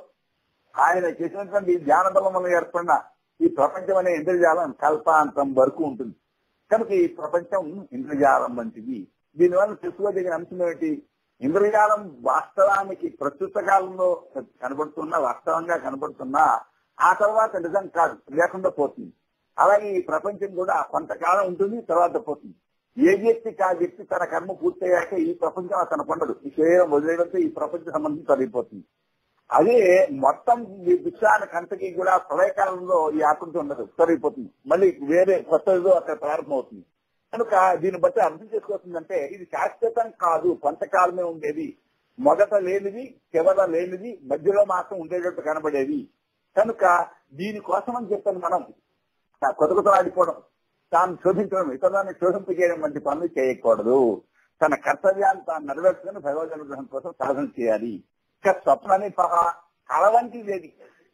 ఆయన చేసినటువంటి ఈ ధ్యాన బలం వల్ల ఏర్పడిన ఈ ప్రపంచం అనే ఇంద్రజాలం కల్పాంతం వరకు ఉంటుంది కనుక ఈ ప్రపంచం ఇంద్రజాలం వంటిది దీనివల్ల తెలుసుకోదగిన అంశం ఏమిటి ఇంద్రజాలం వాస్తవానికి ప్రస్తుత కాలంలో కనబడుతున్నా వాస్తవంగా కనబడుతున్నా ఆ తర్వాత నిజం కాదు లేకుండా పోతుంది అలాగే ఈ ప్రపంచం కూడా కొంతకాలం ఉంటుంది తర్వాత పోతుంది ఏ వ్యక్తికి ఆ వ్యక్తి తన కర్మ పూర్తయ్యాక ఈ ప్రపంచం అతను పండదు ఈ శరీరం వదిలేయడంతో ఈ ప్రపంచ సంబంధం తొలగిపోతుంది అదే మొత్తం ఈ విషయానికి అంతకి కూడా ప్రళయకాలంలో ఈ ఆకృతి ఉండదు తొలగిపోతుంది మళ్ళీ వేరే కొత్తదో అక్కడ ప్రారంభమవుతుంది కనుక దీన్ని బట్టి అర్థం చేసుకోవాల్సిందంటే ఇది శాశ్వతం కాదు కొంతకాలమే ఉండేది మొదట లేనిది చివర లేనిది మధ్యలో మాత్రం ఉండేటట్టు కనబడేది కనుక దీనికోసం అని చెప్పాను మనం కొత్త కొత్త ఆడిపోవడం తాను శోధించడం ఇతరులను శోధింపజేయడం వంటి పనులు చేయకూడదు తన కర్తవ్యాన్ని తాను నెరవేర్చుకుని భగవద్ అనుగ్రహం కోసం సాధన చేయాలి ఇక స్వప్నాన్ని పహా కళ వంటిది ఏది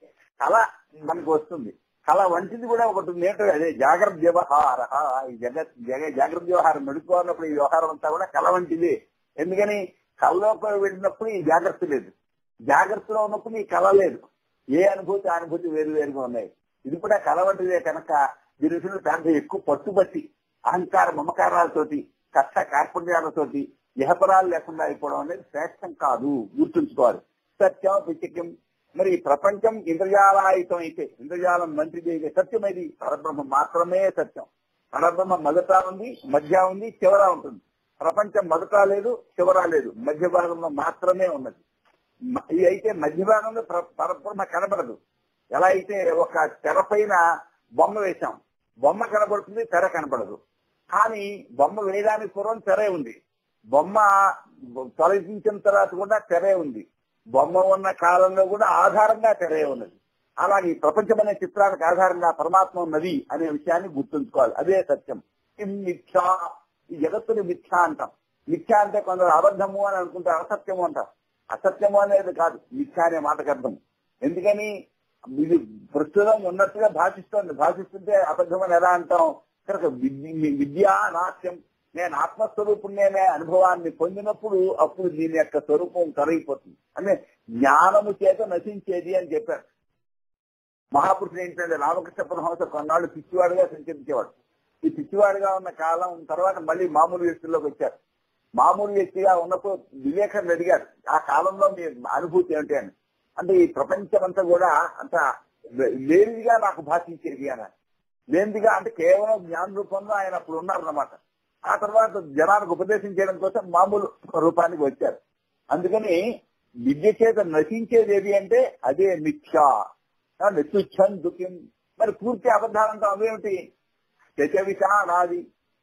కళ మనకు వస్తుంది కళ వంటిది కూడా ఒకటి ఉంది ఏంటో అదే జాగ్రత్త వ్యవహార ఈ జగత్ జగ జాగ్రత్త వ్యవహారం మెడుకోవాలన్నప్పుడు ఈ వ్యవహారం అంతా కూడా కళ వంటిది ఎందుకని కళలోకి వెళ్ళినప్పుడు ఈ జాగ్రత్త లేదు జాగ్రత్తలో ఉన్నప్పుడు ఈ కళ లేదు ఏ అనుభూతి ఆ అనుభూతి వేరు వేరుగా ఉన్నాయి ఇది కూడా కళ వంటిదే కనుక దీని విషయంలో పెద్ద ఎక్కువ పట్టుబట్టి అహంకార మమకారాలతోటి కష్ట కార్పణ్యాలతోటి ఇహపరాలు లేకుండా అయిపోవడం అనేది శ్రేష్టం కాదు గుర్తుంచుకోవాలి సత్యం పిచ్చక్యం మరి ఈ ప్రపంచం ఇంద్రజాలాయుతం అయితే ఇంద్రజాలం మంచిది అయితే సత్యమైది పరబ్రహ్మ మాత్రమే సత్యం పరబ్రహ్మ మొదట ఉంది మధ్య ఉంది చివర ఉంటుంది ప్రపంచం మొదట లేదు చివర లేదు మధ్య భాగంలో మాత్రమే ఉన్నది మ- ఇది అయితే మధ్య భాగంలో ప్ర- పరబ్రహ్మ కనబడదు ఎలా అయితే ఒక తెర పైన బొమ్మ వేశాం బొమ్మ కనబడుతుంది తెర కనబడదు కానీ బొమ్మ వేయడానికి పూర్వం తెరే ఉంది బొమ్మ తొలగించిన తర్వాత కూడా తెరే ఉంది బొమ్మ ఉన్న కాలంలో కూడా ఆధారంగా తెరే ఉన్నది అలాగే ఈ ప్రపంచం అనే చిత్రానికి ఆధారంగా పరమాత్మ ఉన్నది అనే విషయాన్ని గుర్తుంచుకోవాలి అదే సత్యం ఇది మిథ్య ఈ జగత్తుని మిథ్య అంటాం మిథ్య అంటే కొందరు అబద్ధము అని అనుకుంటారు అసత్యము అంటారు అసత్యము అనేది కాదు మిథ్య అనే మాటకు అర్థం ఎందుకని ఇది ప్రస్తుతం ఉన్నట్టుగా భాషిస్తోంది భాషిస్తుంటే అబద్ధం అని ఎలా అంటాం కనుక విద్య విద్యా నాట్యం నేను ఆత్మస్వరూపుణ్ణేనే అనుభవాన్ని పొందినప్పుడు అప్పుడు దీని యొక్క స్వరూపం కరిగిపోతుంది అంటే జ్ఞానము చేత నశించేది అని చెప్పారు మహాపురుషుడు ఏంటంటే రామకృష్ణ పరమహంస కొన్నాళ్ళు పిచ్చివాడుగా సంచరించేవాడు ఈ పిచ్చివాడుగా ఉన్న కాలం తర్వాత మళ్ళీ మామూలు వ్యక్తుల్లోకి వచ్చారు మామూలు వ్యక్తిగా ఉన్నప్పుడు వివేకాన్ని అడిగారు ఆ కాలంలో మీ అనుభూతి ఏమిటి అని అంటే ఈ ప్రపంచం అంతా కూడా అంత లేనిదిగా నాకు భాషించేది అని లేనిదిగా అంటే కేవలం జ్ఞాన రూపంలో ఆయన అప్పుడు ఉన్నారన్నమాట ఆ తర్వాత జనానికి ఉపదేశం చేయడం కోసం మామూలు రూపానికి వచ్చారు అందుకని విద్య చేత నశించేది ఏది అంటే అదే మిథ్య నిత్యుచ్చం దుఃఖం మరి పూర్తి అబద్ధాలంతా అవేమిటి శశవిష నాది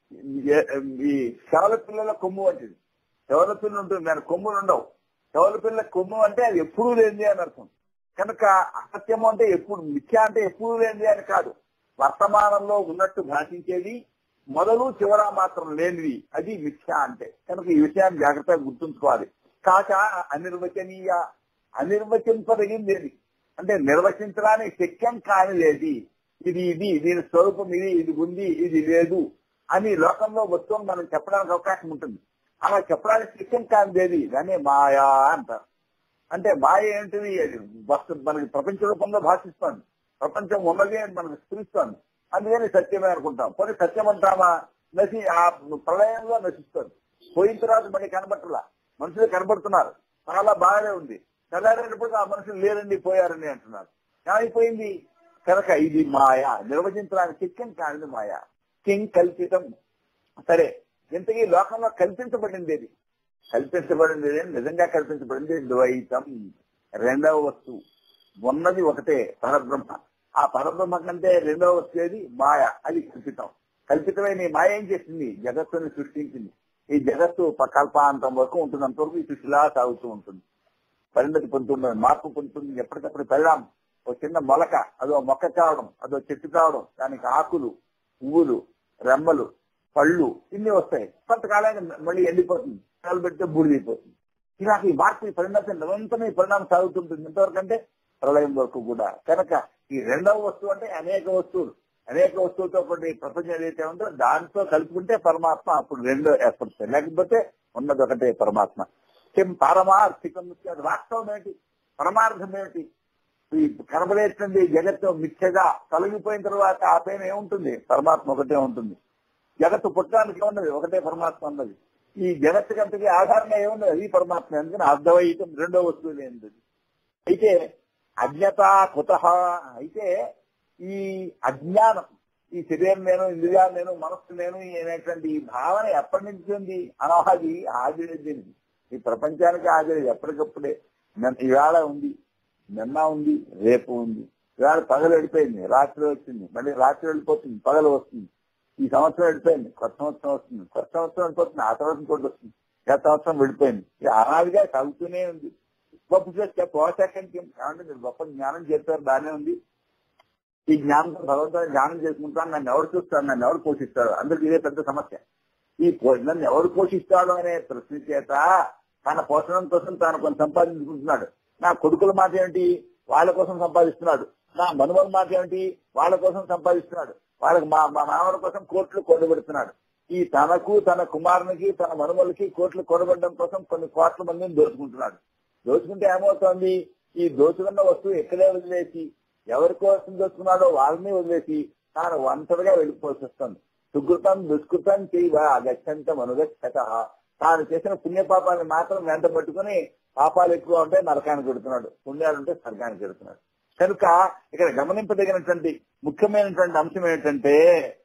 ఈ శవల పిల్లల కొమ్ము వంటిది శవల పిల్ల ఉంటుంది దాని కొమ్ములు ఉండవు శవల పిల్ల కొమ్ము అంటే అది ఎప్పుడూ లేనిది అని అర్థం కనుక అసత్యము అంటే ఎప్పుడు మిథ్య అంటే ఎప్పుడూ లేనిది అని కాదు వర్తమానంలో ఉన్నట్టు భాషించేది మొదలు చివర మాత్రం లేనిది అది మిథ్య అంటే కనుక ఈ విషయాన్ని జాగ్రత్తగా గుర్తుంచుకోవాలి కాక అనిర్వచనీయ అనిర్వచింపదగింది ఏది అంటే నిర్వచించడానికి శక్యం కానిదేది ఇది ఇది దీని స్వరూపం ఇది ఇది ఉంది ఇది లేదు అని లోకంలో మొత్తం మనం చెప్పడానికి అవకాశం ఉంటుంది అలా చెప్పడానికి శక్యం కానిదేది దాన్ని మాయా అంటారు అంటే మాయ ఏంటిది అది వస్తు మనకి ప్రపంచ రూపంలో భాషిస్తోంది ప్రపంచం ఉన్నది అని మనకు స్ఫురిస్తోంది అందుకని సత్యమే అనుకుంటాం పోనీ సత్యం అంటామా నశి ఆ ప్రళయంలో నశిస్తుంది పోయిన తర్వాత మళ్ళీ కనబట్టలా మనుషులు కనబడుతున్నారు చాలా బాగానే ఉంది తెల్లారేటప్పుడు ఆ మనుషులు లేరండి పోయారండి అంటున్నారు ఏమైపోయింది కనుక ఇది మాయ నిర్వచించడానికి చిక్కం కానిది మాయ కిం కల్పితం సరే ఇంతకీ లోకంలో కల్పించబడింది ఇది కల్పించబడింది ఏది? నిజంగా కల్పించబడింది ద్వైతం రెండవ వస్తువు ఉన్నది ఒకటే పరబ్రహ్మ ఆ పరబ్రహ్మ కంటే రెండవ వస్తువు ఏది మాయ అది కల్పితం కల్పితమైన ఈ మాయ ఏం చేసింది జగత్తుని సృష్టించింది ఈ జగత్తు ప- కల్పాంతం వరకు ఉంటుంది అంతవరకు ఈ సృష్టిలా సాగుతూ ఉంటుంది పరిణతి పొందుతుంది మార్పు పొందుతుంది ఎప్పటికప్పుడు పరిణామం ఒక చిన్న మొలక అదో మొక్క కావడం అదో చెట్టు కావడం దానికి ఆకులు పువ్వులు రెమ్మలు పళ్ళు ఇన్ని వస్తాయి కొంతకాలానికి మళ్ళీ ఎండిపోతుంది కాలు పెడితే బూడిదైపోతుంది ఇలా ఈ మార్పు ఈ పరిణామం నిరంతరం ఈ పరిణామం సాగుతుంటుంది ఎంతవరకు అంటే ప్రళయం వరకు కూడా కనుక ఈ రెండవ వస్తువు అంటే అనేక వస్తువులు అనేక వస్తువులతో కూడిన ఈ ప్రపంచం ఏదైతే ఉందో దాంతో కలుపుకుంటే పరమాత్మ అప్పుడు రెండో ఏర్పడుతుంది లేకపోతే ఉన్నది ఒకటే పరమాత్మ కిం పారమార్థికం అది వాస్తవం ఏంటి పరమార్థం ఏంటి ఈ కనబడేటువంటి జగత్తు మిథ్యగా తొలగిపోయిన తర్వాత ఆ పైన ఏముంటుంది పరమాత్మ ఒకటే ఉంటుంది జగత్తు పుట్టడానికి ఏమున్నది ఒకటే పరమాత్మ ఉన్నది ఈ జగత్తు కంతకి ఆధారంగా ఏమున్నది అది పరమాత్మ ఎందుకని అర్ధవైతం రెండో వస్తువు లేనిది అయితే అజ్ఞత కుత అయితే ఈ అజ్ఞానం ఈ శరీరం నేను ఇంద్రియాలు నేను మనస్సు నేను అనేటువంటి ఈ భావన ఎప్పటి నుంచి ఉంది అనవాది ఆదిరేది ఈ ప్రపంచానికి ఆదిరేది ఎప్పటికప్పుడే నిన్న- ఇవాళ ఉంది నిన్న ఉంది రేపు ఉంది ఇవాళ పగలు వెళ్ళిపోయింది రాత్రి వచ్చింది మళ్ళీ రాత్రి వెళ్ళిపోతుంది పగలు వస్తుంది ఈ సంవత్సరం వెళ్ళిపోయింది కొత్త సంవత్సరం వస్తుంది కొత్త సంవత్సరం వెళ్ళిపోతుంది ఆ తర్వాత ఇంకోటి వస్తుంది గత సంవత్సరం వెళ్ళిపోయింది ఇది అనాదిగా సాగుతూనే ఉంది గొప్ప చేస్తే పోషకంకి ఏమంటే మీరు గొప్ప జ్ఞానం చెప్పారు బాగానే ఉంది ఈ జ్ఞానంతో భగవంతుని జ్ఞానం చేసుకుంటాను నన్ను ఎవరు చూస్తాడు నన్ను ఎవరు పోషిస్తాడు అందరికి ఇదే పెద్ద సమస్య ఈ పో- నన్ను ఎవరు పోషిస్తాడు అనే ప్రశ్న చేత తన పోషణం కోసం తాను కొంత సంపాదించుకుంటున్నాడు నా కొడుకుల మాట ఏమిటి వాళ్ళ కోసం సంపాదిస్తున్నాడు నా మనుమల మాట ఏమిటి వాళ్ళ కోసం సంపాదిస్తున్నాడు వాళ్ళకి మా మా మామల కోసం కోట్లు కొడబెడుతున్నాడు ఈ తనకు తన కుమారునికి తన మనుమలకి కోట్లు కొడబడడం కోసం కొన్ని కోట్ల మందిని దోచుకుంటున్నాడు దోచుకుంటే ఏమవుతోంది ఈ దోచుకున్న వస్తువు ఎక్కడే వదిలేసి ఎవరి కోసం దోచుకున్నాడో వాళ్ళని వదిలేసి తాను ఒంటరిగా వెళ్ళిపోవాల్సి వస్తుంది సుకృతం దుష్కృతం చేయవ గచ్చంత మనుగచ్చత తాను చేసిన పుణ్యపాపాన్ని మాత్రం వెంట పట్టుకుని పాపాలు ఎక్కువ ఉంటే నరకానికి పెడుతున్నాడు పుణ్యాలు ఉంటే స్వర్గానికి పెడుతున్నాడు కనుక ఇక్కడ గమనింపదగినటువంటి ముఖ్యమైనటువంటి అంశం ఏంటంటే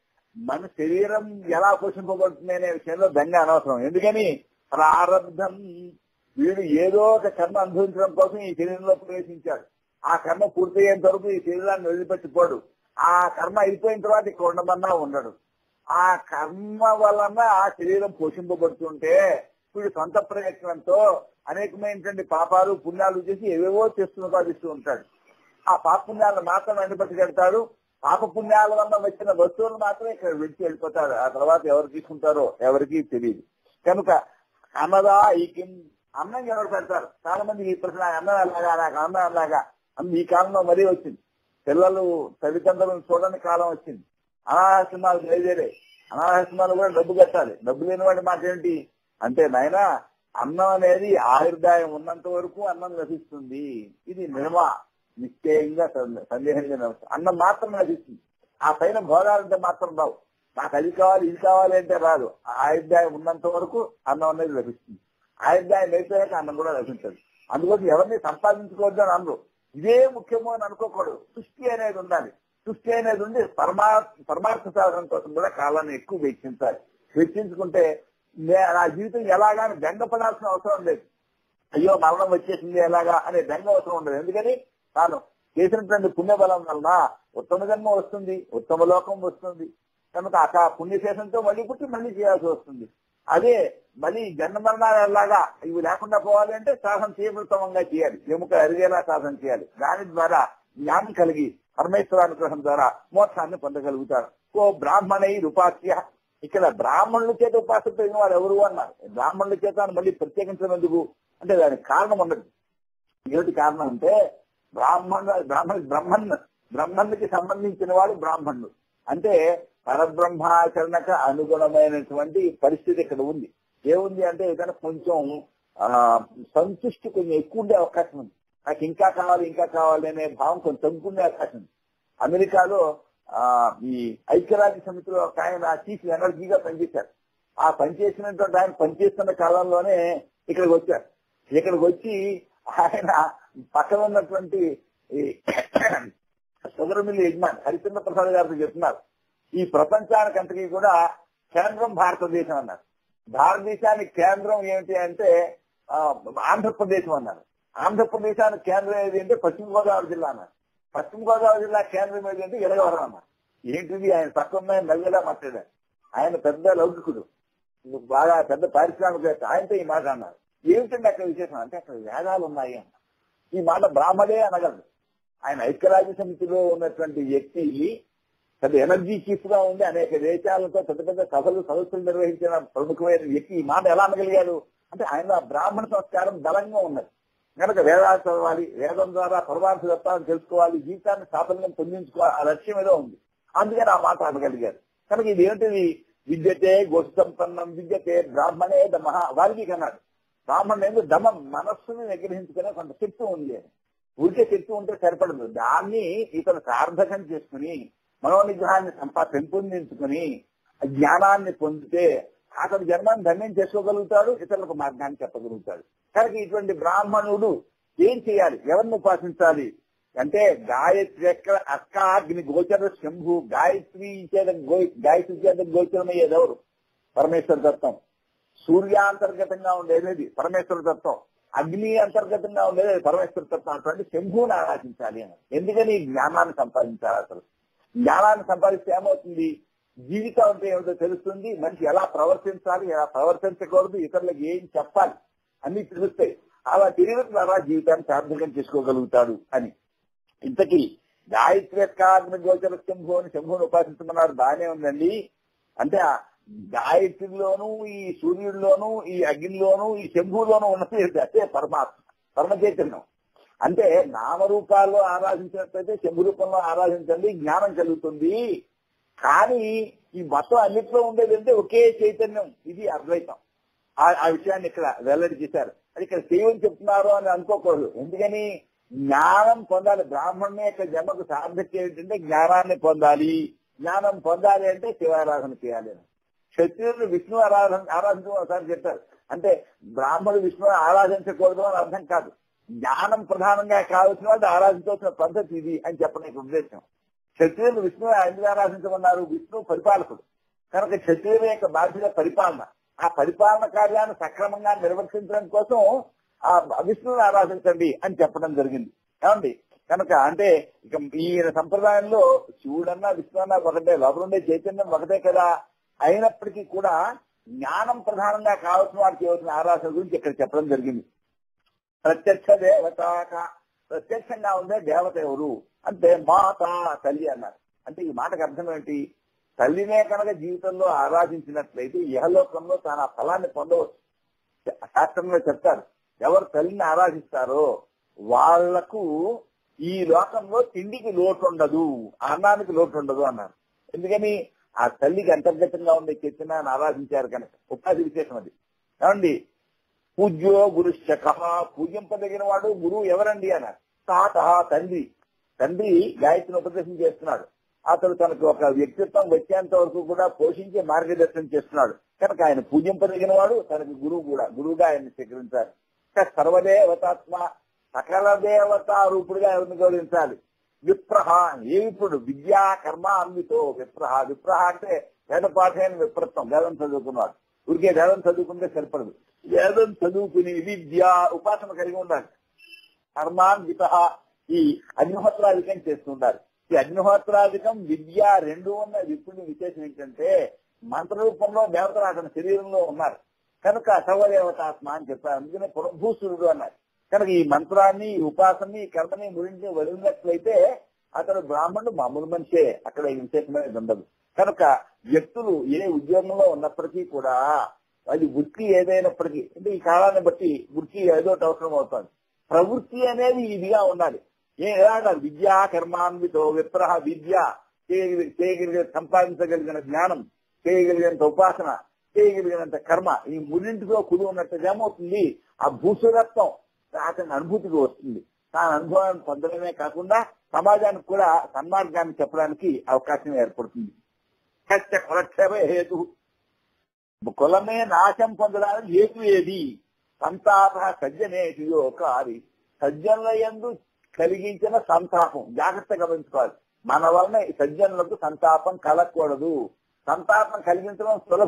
మన శరీరం ఎలా పోషింపబడుతుంది అనే విషయంలో బెంగ అనవసరం ఎందుకని ప్రారంధం వీడు ఏదో ఒక కర్మ అనుభవించడం కోసం ఈ శరీరంలో ప్రవేశించాడు ఆ కర్మ పూర్తయ్యేంత వరకు ఈ శరీరాన్ని వదిలిపెట్టిపోడు ఆ కర్మ అయిపోయిన తర్వాత ఇక్కడ ఉండమన్నా ఉండడు ఆ కర్మ వలన ఆ శరీరం పోషింపబడుతుంటే వీడు సొంత ప్రయత్నంతో అనేకమైనటువంటి పాపాలు పుణ్యాలు చేసి ఏవేవో చేస్తూ సాధిస్తూ ఉంటాడు ఆ పాప పుణ్యాలను మాత్రం వెంటబెట్టుకెడతాడు పాప పుణ్యాల వల్ల వచ్చిన వస్తువులు మాత్రం ఇక్కడ విడిచి వెళ్ళిపోతాడు ఆ తర్వాత ఎవరు తీసుకుంటారో ఎవరికి తెలియదు కనుక అన్నదా ఈ కిం అన్నం ఎవరు పెడతారు చాలా మంది ఈ ప్రశ్న అన్నం ఎలాగా నాకు అన్నం ఎలాగా అని ఈ కాలంలో మరీ వచ్చింది పిల్లలు తల్లిదండ్రులను చూడని కాలం వచ్చింది అనాథాశ్రమాలు బయలుదేరే అనాథాశ్రమాలు కూడా డబ్బు కట్టాలి డబ్బు లేని వాడి మాట ఏంటి అంటే నాయన అన్నం అనేది ఆయుర్దాయం ఉన్నంత వరకు అన్నం లభిస్తుంది ఇది నిర్మా నిశ్చయంగా సందే- సందేహం లేని అంశం. అన్నం మాత్రం లభిస్తుంది ఆ పైన భోగాలంటే మాత్రం రావు నాకు అది కావాలి ఇది కావాలి అంటే రాదు ఆ ఆయుర్దాయం ఉన్నంత వరకు అన్నం అనేది లభిస్తుంది ఆయుర్దాయం అయిపోయాక అన్నం కూడా లభించదు అందుకోసం ఎవరిని సంపాదించుకోవద్దు అని అనరు ఇదే ముఖ్యమో అని అనుకోకూడదు సృష్టి అనేది ఉండాలి సృష్టి అనేది ఉండి పరమా పరమార్థ సాధన కోసం కూడా కాలాన్ని ఎక్కువ వెచ్చించాలి వెచ్చించుకుంటే నే- నా జీవితం ఎలాగాని బెంగపడాల్సిన అవసరం లేదు అయ్యో మరణం వచ్చేసింది ఎలాగా అనే బెంగ అవసరం ఉండదు ఎందుకని తాను చేసినటువంటి పుణ్యబలం వలన ఉత్తమ జన్మ వస్తుంది ఉత్తమ లోకం వస్తుంది కనుక ఆ పుణ్యశేషంతో మళ్ళీ పుట్టి మళ్ళీ చేయాల్సి వస్తుంది అదే మళ్ళీ జన్మ మరణాలు ఎలాగా ఇవి లేకుండా పోవాలి అంటే సాధన తీవ్రతమంగా చేయాలి ఎముక అరిగేలా సాధన చేయాలి దాని ద్వారా జ్ఞానం కలిగి పరమేశ్వర అనుగ్రహం ద్వారా మోక్షాన్ని పొందగలుగుతారు ఓ బ్రాహ్మణై రూపాస్య ఇక్కడ బ్రాహ్మణుల చేత ఉపాసన అయిన వారు ఎవరు అన్నారు బ్రాహ్మణుల చేత అని మళ్ళీ ప్రత్యేకించినందుకు అంటే దానికి కారణం ఉన్నది ఏమిటి కారణం అంటే బ్రాహ్మణ బ్రాహ్మణ బ్రహ్మన్ బ్రహ్మణుడికి సంబంధించిన వాడు బ్రాహ్మణుడు అంటే పరబ్రహ్మాచరణకు అనుగుణమైనటువంటి పరిస్థితి ఇక్కడ ఉంది ఏముంది అంటే ఏదైనా కొంచెం ఆ సంతుష్టి కొంచెం ఎక్కువ ఉండే అవకాశం ఉంది నాకు ఇంకా కావాలి ఇంకా కావాలి అనే భావం కొంచెం తగ్గుండే అవకాశం ఉంది అమెరికాలో ఆ ఈ ఐక్యరాజ్య సమితిలో ఒక ఆయన చీఫ్ ఎనర్జీగా పనిచేశారు ఆ పనిచేసినటువంటి ఆయన పనిచేస్తున్న కాలంలోనే ఇక్కడికి వచ్చారు ఇక్కడికి వచ్చి ఆయన పక్కన ఉన్నటువంటి ఈ షుగర్ మిల్ యజమాని హరిచంద్ర ప్రసాద్ గారితో చెప్తున్నారు ఈ ప్రపంచానికంతకీ కూడా కేంద్రం భారతదేశం అన్నారు భారతదేశానికి కేంద్రం ఏమిటి అంటే ఆ, ఆంధ్రప్రదేశ్ అన్నారు ఆంధ్రప్రదేశానికి కేంద్రం ఏది అంటే పశ్చిమ గోదావరి జిల్లా అన్నారు పశ్చిమ గోదావరి జిల్లా కేంద్రం ఏది అంటే ఎలగవరం అన్నారు ఏంటిది ఆయన పక్కన నవ్వేలా మాట్లాడారు ఆయన పెద్ద లౌకికుడు బాగా పెద్ద పారిశ్రామికవేత్త ఆయనతో ఈ మాట అన్నారు ఏమిటండి అక్కడ విశేషం అంటే అక్కడ వేదాలు ఉన్నాయి అన్నారు ఈ మాట బ్రాహ్మడే అనగలరు ఆయన ఐక్యరాజ్య సమితిలో ఉన్నటువంటి వ్యక్తి పెద్ద ఎనర్జీ చీఫ్ గా ఉండి అనేక దేశాలతో పెద్ద పెద్ద సభలు సదస్సులు నిర్వహించిన ప్రముఖమైన వ్యక్తి ఈ మాట ఎలా అనగలిగాడు అంటే ఆయన బ్రాహ్మణ సంస్కారం బలంగా ఉన్నది కనుక వేదాలు చదవాలి వేదం ద్వారా పరమార్థ తత్వాన్ని తెలుసుకోవాలి జీవితాన్ని సాఫల్యం పొందించుకోవాలి ఆ లక్ష్యం ఏదో ఉంది అందుకని ఆ మాట అనగలిగారు కనుక ఇది ఏంటిది విద్యతే గోష్ఠ సంపన్నం విద్యతే బ్రాహ్మణే దమ వారికి అన్నాడు బ్రాహ్మణుడు దమం మనస్సుని నిగ్రహించుకునే కొంత శక్తి ఉంది అని ఊరికే శక్తి ఉంటే సరిపడదు దాన్ని ఇతను సార్థకం చేసుకుని మనోనిగ్రహాన్ని సంపా పెంపొందించుకుని జ్ఞానాన్ని పొందితే అతను జన్మాన్ని ధన్యం చేసుకోగలుగుతాడు ఇతరులకు మార్గాన్ని చెప్పగలుగుతాడు కనుక ఇటువంటి బ్రాహ్మణుడు ఏం చేయాలి ఎవరిని ఉపాసించాలి అంటే గాయత్రి ఎక్కడ అక్కాగ్ని గోచర శంభు గాయత్రి చేత గో- గాయత్రి చేత గోచరమయ్యేదెవరు పరమేశ్వర తత్వం సూర్యాంతర్గతంగా ఉండేది పరమేశ్వర తత్వం అగ్ని అంతర్గతంగా ఉండేది పరమేశ్వర తత్వం అటువంటి శంభువుని ఆరాధించాలి అని ఎందుకని ఈ జ్ఞానాన్ని సంపాదించాలి అసలు జ్ఞానాన్ని సంపాదిస్తే ఏమవుతుంది జీవితం అంటే ఏమిటో తెలుస్తుంది మనిషి ఎలా ప్రవర్తించాలి ఎలా ప్రవర్తించకూడదు ఇతరులకు ఏం చెప్పాలి అన్ని తెలుస్తాయి అలా తెలియడం ద్వారా జీవితాన్ని సార్థకం చేసుకోగలుగుతాడు అని ఇంతకీ గాయత్రి యొక్క అగ్ని గోచర శంభు అని శంభుని ఉపాసించమన్నారు బాగానే ఉందండి అంటే ఆ గాయత్రిలోను ఈ సూర్యుడిలోను ఈ అగ్నిలోను ఈ శంభులోను ఉన్నది ఏంటి? అదే పరమాత్మ పరమ చైతన్యం అంటే నామరూపాల్లో ఆరాధించినట్లయితే శంభు రూపంలో ఆరాధించండి జ్ఞానం కలుగుతుంది కానీ ఈ మొత్తం అన్నిట్లో ఉండేది అంటే ఒకే చైతన్యం ఇది అద్వైతం ఆ- ఆ విషయాన్ని ఇక్కడ వెల్లడి చేశారు అది ఇక్కడ శైవం చెప్తున్నారు అని అనుకోకూడదు ఎందుకని జ్ఞానం పొందాలి బ్రాహ్మణుని యొక్క జన్మకు సార్థక్యం ఏంటంటే జ్ఞానాన్ని పొందాలి జ్ఞానం పొందాలి అంటే శివారాధన చేయాలి అని. క్షత్రియులు విష్ణు ఆరాధన ఆరాధించడం ఒకసారి చెప్పారు అంటే బ్రాహ్మణుడు విష్ణువు ఆరాధించకూడదు అని అర్థం కాదు జ్ఞానం ప్రధానంగా కావాల్సిన వాళ్ళు ఆరాధించవలసిన పద్ధతి ఇది అని చెప్పడానికి ఉద్దేశం క్షత్రియులు విష్ణువు ఎందుకు ఆరాధించమన్నారు విష్ణువు పరిపాలకుడు కనుక క్షత్రియుల యొక్క బాధ్యత పరిపాలన ఆ పరిపాలన కార్యాన్ని సక్రమంగా నిర్వర్తించడం కోసం ఆ విష్ణువుని ఆరాధించండి అని చెప్పడం జరిగింది ఏమండి కనుక అంటే ఇక ఈ సంప్రదాయంలో శివుడన్నా విష్ణు అన్నా ఒకటే లోపల ఉండే చైతన్యం ఒకటే కదా అయినప్పటికీ కూడా జ్ఞానం ప్రధానంగా కావాల్సిన వారికి చేయవలసిన ఆరాధన గురించి ఇక్కడ చెప్పడం జరిగింది ప్రత్యక్ష దేవత ప్రత్యక్షంగా ఉండే దేవత ఎవరు అంటే మాత తల్లి అన్నారు అంటే ఈ మాటకు అర్థం ఏంటి తల్లినే కనుక జీవితంలో ఆరాధించినట్లయితే ఇహలోకంలో తాను ఆ ఫలాన్ని పొందవచ్చు శాస్త్రంలో చెప్తారు ఎవరు తల్లిని ఆరాధిస్తారో వాళ్లకు ఈ లోకంలో తిండికి లోటు ఉండదు అన్నానికి లోటు ఉండదు అన్నారు ఎందుకని ఆ తల్లికి అంతర్గతంగా ఉండే చైతన్యాన్ని ఆరాధించారు కనుక ఉపాధి విశేషం అది ఏమండి పూజ్యో గురుశక పూజింపదగిన వాడు గురువు ఎవరండి అన్నారు తాత తండ్రి తండ్రి గాయత్రిని ఉపదేశం చేస్తున్నాడు అతడు తనకు ఒక వ్యక్తిత్వం వచ్చేంత వరకు కూడా పోషించి మార్గదర్శనం చేస్తున్నాడు కనుక ఆయన పూజింపదగిన వాడు తనకి గురువు కూడా గురువుగా ఆయన స్వీకరించాలి ఇంకా సర్వదేవతాత్మ సకల దేవత రూపుడుగా ఎవరిని గౌరవించాలి విప్రహ ఏ విప్రుడు విద్యా కర్మ అన్వితో విప్రహ విప్రహ అంటే వేదపాఠైన విప్రత్వం వేదం చదువుకున్నాడు ఊరికే వేదం చదువుకుంటే సరిపడదు వేదం చదువుకుని విద్య ఉపాసన కలిగి ఉండాలి కర్మాన్విత ఈ అగ్నిహోత్రాధికం చేస్తుండాలి ఈ అగ్నిహోత్రాధికం విద్య రెండు ఉన్న విప్పుని విశేషం ఏంటంటే మంత్ర రూపంలో దేవతలు అతని శరీరంలో ఉన్నారు కనుక సర్వదేవతాత్మ అని చెప్పారు అందుకనే పురభూసురుడు అన్నారు కనుక ఈ మంత్రాన్ని ఈ ఉపాసనని ఈ కర్మని గురించి వదిలినట్లయితే అతడు బ్రాహ్మణుడు మామూలు మనిషే అక్కడ ఈ విశేషమైనది ఉండదు కనుక వ్యక్తులు ఏ ఉద్యోగంలో ఉన్నప్పటికీ కూడా అది వృత్తి ఏదైనప్పటికీ అంటే ఈ కాలాన్ని బట్టి వృత్తి ఏదో ఒకటి అవసరం అవుతుంది ప్రవృత్తి అనేది ఇదిగా ఉండాలి ఏ ఎలాగా విద్యా కర్మాన్వితో విప్రహ విద్య చేయగలి- చేయగలిగిన సంపాదించగలిగిన జ్ఞానం చేయగలిగినంత ఉపాసన చేయగలిగినంత కర్మ ఈ మూడింటితో కుడి ఉన్నట్టుగా ఏమవుతుంది ఆ భూసురత్వం అతని అనుభూతికి వస్తుంది తాను అనుభవాన్ని పొందడమే కాకుండా సమాజానికి కూడా సన్మార్గాన్ని చెప్పడానికి అవకాశం ఏర్పడుతుంది కష్ట కులక్షేమ హేతు కులమే నాశం పొందడానికి హేతు ఏది సంతాప సజ్జనేటియో కారి సజ్జనుల యందు కలిగించిన సంతాపం జాగ్రత్త గమనించుకోవాలి మన వలన ఈ సజ్జనులకు సంతాపం కలగకూడదు సంతాపం కలిగించడం సులభం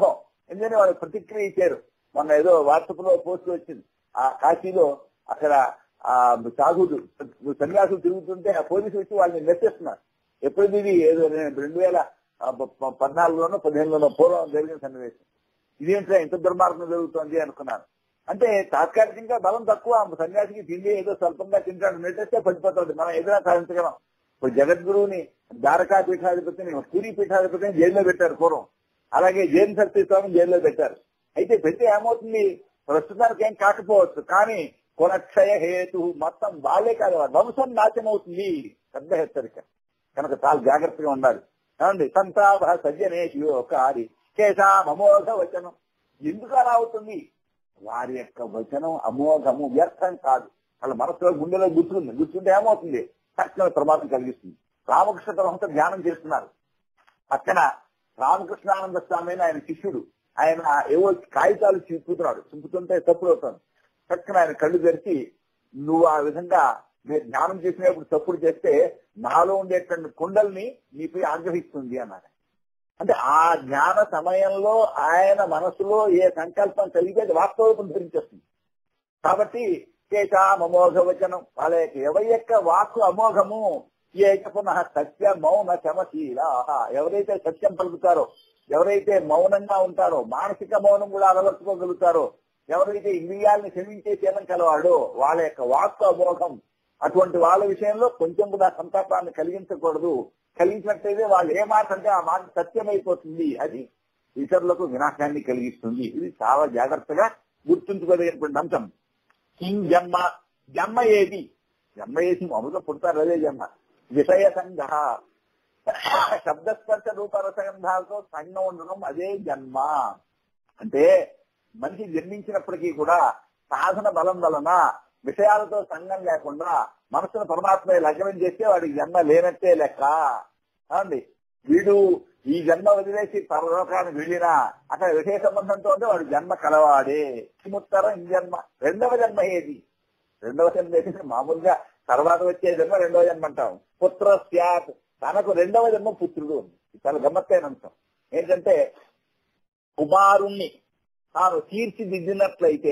ఎందుకంటే వాళ్ళు ప్రతిక్రియ ఇచ్చారు మొన్న ఏదో వాట్సాప్ లో పోస్ట్ వచ్చింది ఆ కాశీలో అక్కడ ఆ సాధువులు సన్యాసులు తిరుగుతుంటే ఆ పోలీసులు వచ్చి వాళ్ళని నెట్టేస్తున్నారు ఎప్పుడు ఇది ఏదో రెండు వేల పద్నాలుగులోనో పదిహేనులోనో పూర్వం జరిగిన సన్నివేశం ఇదేంటో ఇంత దుర్మార్గం జరుగుతోంది అనుకున్నాను అంటే తాత్కాలికంగా బలం తక్కువ సన్యాసికి తిండి ఏదో స్వల్పంగా తింటాడు నెట్టేస్తే పడిపోతుంది మనం ఏదైనా సాధించగలం ఇప్పుడు జగద్గురువుని ద్వారకా పీఠాధిపతిని పూరి పీఠాధిపతిని జైల్లో పెట్టారు పూర్వం అలాగే జైన్ సత్యస్వామిని జైల్లో పెట్టారు అయితే పెడితే ఏమవుతుంది ప్రస్తుతానికి ఏం కాకపోవచ్చు కానీ కులక్షయ హేతు మొత్తం బాలే కాదు వంశం నాశనం అవుతుంది పెద్ద హెచ్చరిక కనుక చాలా జాగ్రత్తగా ఉండాలి ఏమండి సంతాప సజ్జనేషియో కారి కేశామోఘ వచనం ఎందుకు అలా అవుతుంది వారి యొక్క వచనం అమోఘము వ్యర్థం కాదు వాళ్ళ మనసులో గుండెలో గుర్తుంది గుర్తుంటే ఏమవుతుంది తక్షణ ప్రమాదం కలిగిస్తుంది రామకృష్ణ పరమహంస ధ్యానం చేస్తున్నారు పక్కన రామకృష్ణానంద స్వామి అని ఆయన శిష్యుడు ఆయన ఏవో కాగితాలు చింపుతున్నాడు చింపుతుంటే తప్పుడు అవుతాను చక్కన ఆయన కళ్ళు తెరిచి నువ్వు ఆ విధంగా మీరు ధ్యానం చేసినప్పుడు తప్పుడు చేస్తే నాలో ఉండేటువంటి కుండల్ని నీపై ఆగ్రహిస్తుంది అన్నారు అంటే ఆ ధ్యాన సమయంలో ఆయన మనసులో ఏ సంకల్పం కలిగితే అది వాస్తవం ధరించేస్తుంది కాబట్టి కేశామోఘ వచనం వాళ్ళ యొక్క ఎవరి యొక్క వాక్కు అమోఘము ఏక పునః సత్య మౌన శమశీల ఎవరైతే సత్యం పలుకుతారో ఎవరైతే మౌనంగా ఉంటారో మానసిక మౌనం కూడా అలవర్చుకోగలుగుతారో ఎవరైతే ఇంద్రియాలను క్షమించే శీలం కలవాడో వాళ్ళ యొక్క వాక్కు అమోఘం అటువంటి వాళ్ళ విషయంలో కొంచెం కూడా సంతాపాన్ని కలిగించకూడదు కలిగించినట్లయితే వాళ్ళు ఏ మాట అంటే ఆ మాట సత్యమైపోతుంది అది ఇతరులకు వినాశాన్ని కలిగిస్తుంది ఇది చాలా జాగ్రత్తగా గుర్తుంచుకోదగినటువంటి అంశం కింగ్ జన్మ జన్మ ఏది జన్మ ఏది మామూలుగా పుడతారు అదే జన్మ విషయ సంఘ శబ్దస్పర్శ రూపరసగంధాలతో సంఘం ఉండడం అదే జన్మ అంటే మనిషి జన్మించినప్పటికీ కూడా సాధన బలం వలన విషయాలతో సంఘం లేకుండా మనసును పరమాత్మ లగ్నం చేస్తే వాడికి జన్మ లేనట్టే లెక్క అండి వీడు ఈ జన్మ వదిలేసి పరలోకానికి వెళ్ళినా అక్కడ విషయ సంబంధంతో ఉంటే వాడు జన్మ కలవాడే కిముత్తరం ఈ జన్మ రెండవ జన్మ ఏది రెండవ జన్మ ఏది మామూలుగా తర్వాత వచ్చే జన్మ రెండవ జన్మ అంటాం పుత్ర స్యాత్ తనకు రెండవ జన్మ పుత్రుడు ఉంది చాలా గమ్మత్తైన అంశం ఏంటంటే కుమారుణ్ణి తాను తీర్చిదిద్దినట్లయితే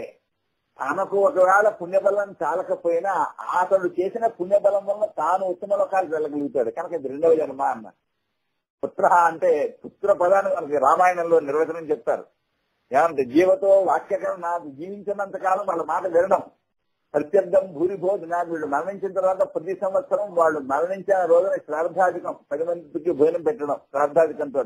తనకు ఒకవేళ పుణ్యబలం చాలకపోయినా అతడు చేసిన పుణ్యబలం వల్ల తాను ఉత్తమ లోకాలకు వెళ్ళగలుగుతాడు కనుక ఇది రెండవ జన్మ అన్న పుత్ర అంటే పుత్ర పదాన్ని మనకి రామాయణంలో నిర్వచనం చెప్తారు ఏమంటే జీవతో వాక్యకరం నాకు జీవించినంత కాలం వాళ్ళ మాట వినడం ప్రత్యర్థం భూరిభోజ నాకు వీళ్ళు మరణించిన తర్వాత ప్రతి సంవత్సరం వాళ్ళు మరణించిన రోజున శ్రాద్ధాధికం పది మందికి భోజనం పెట్టడం శ్రాద్ధాధికంతో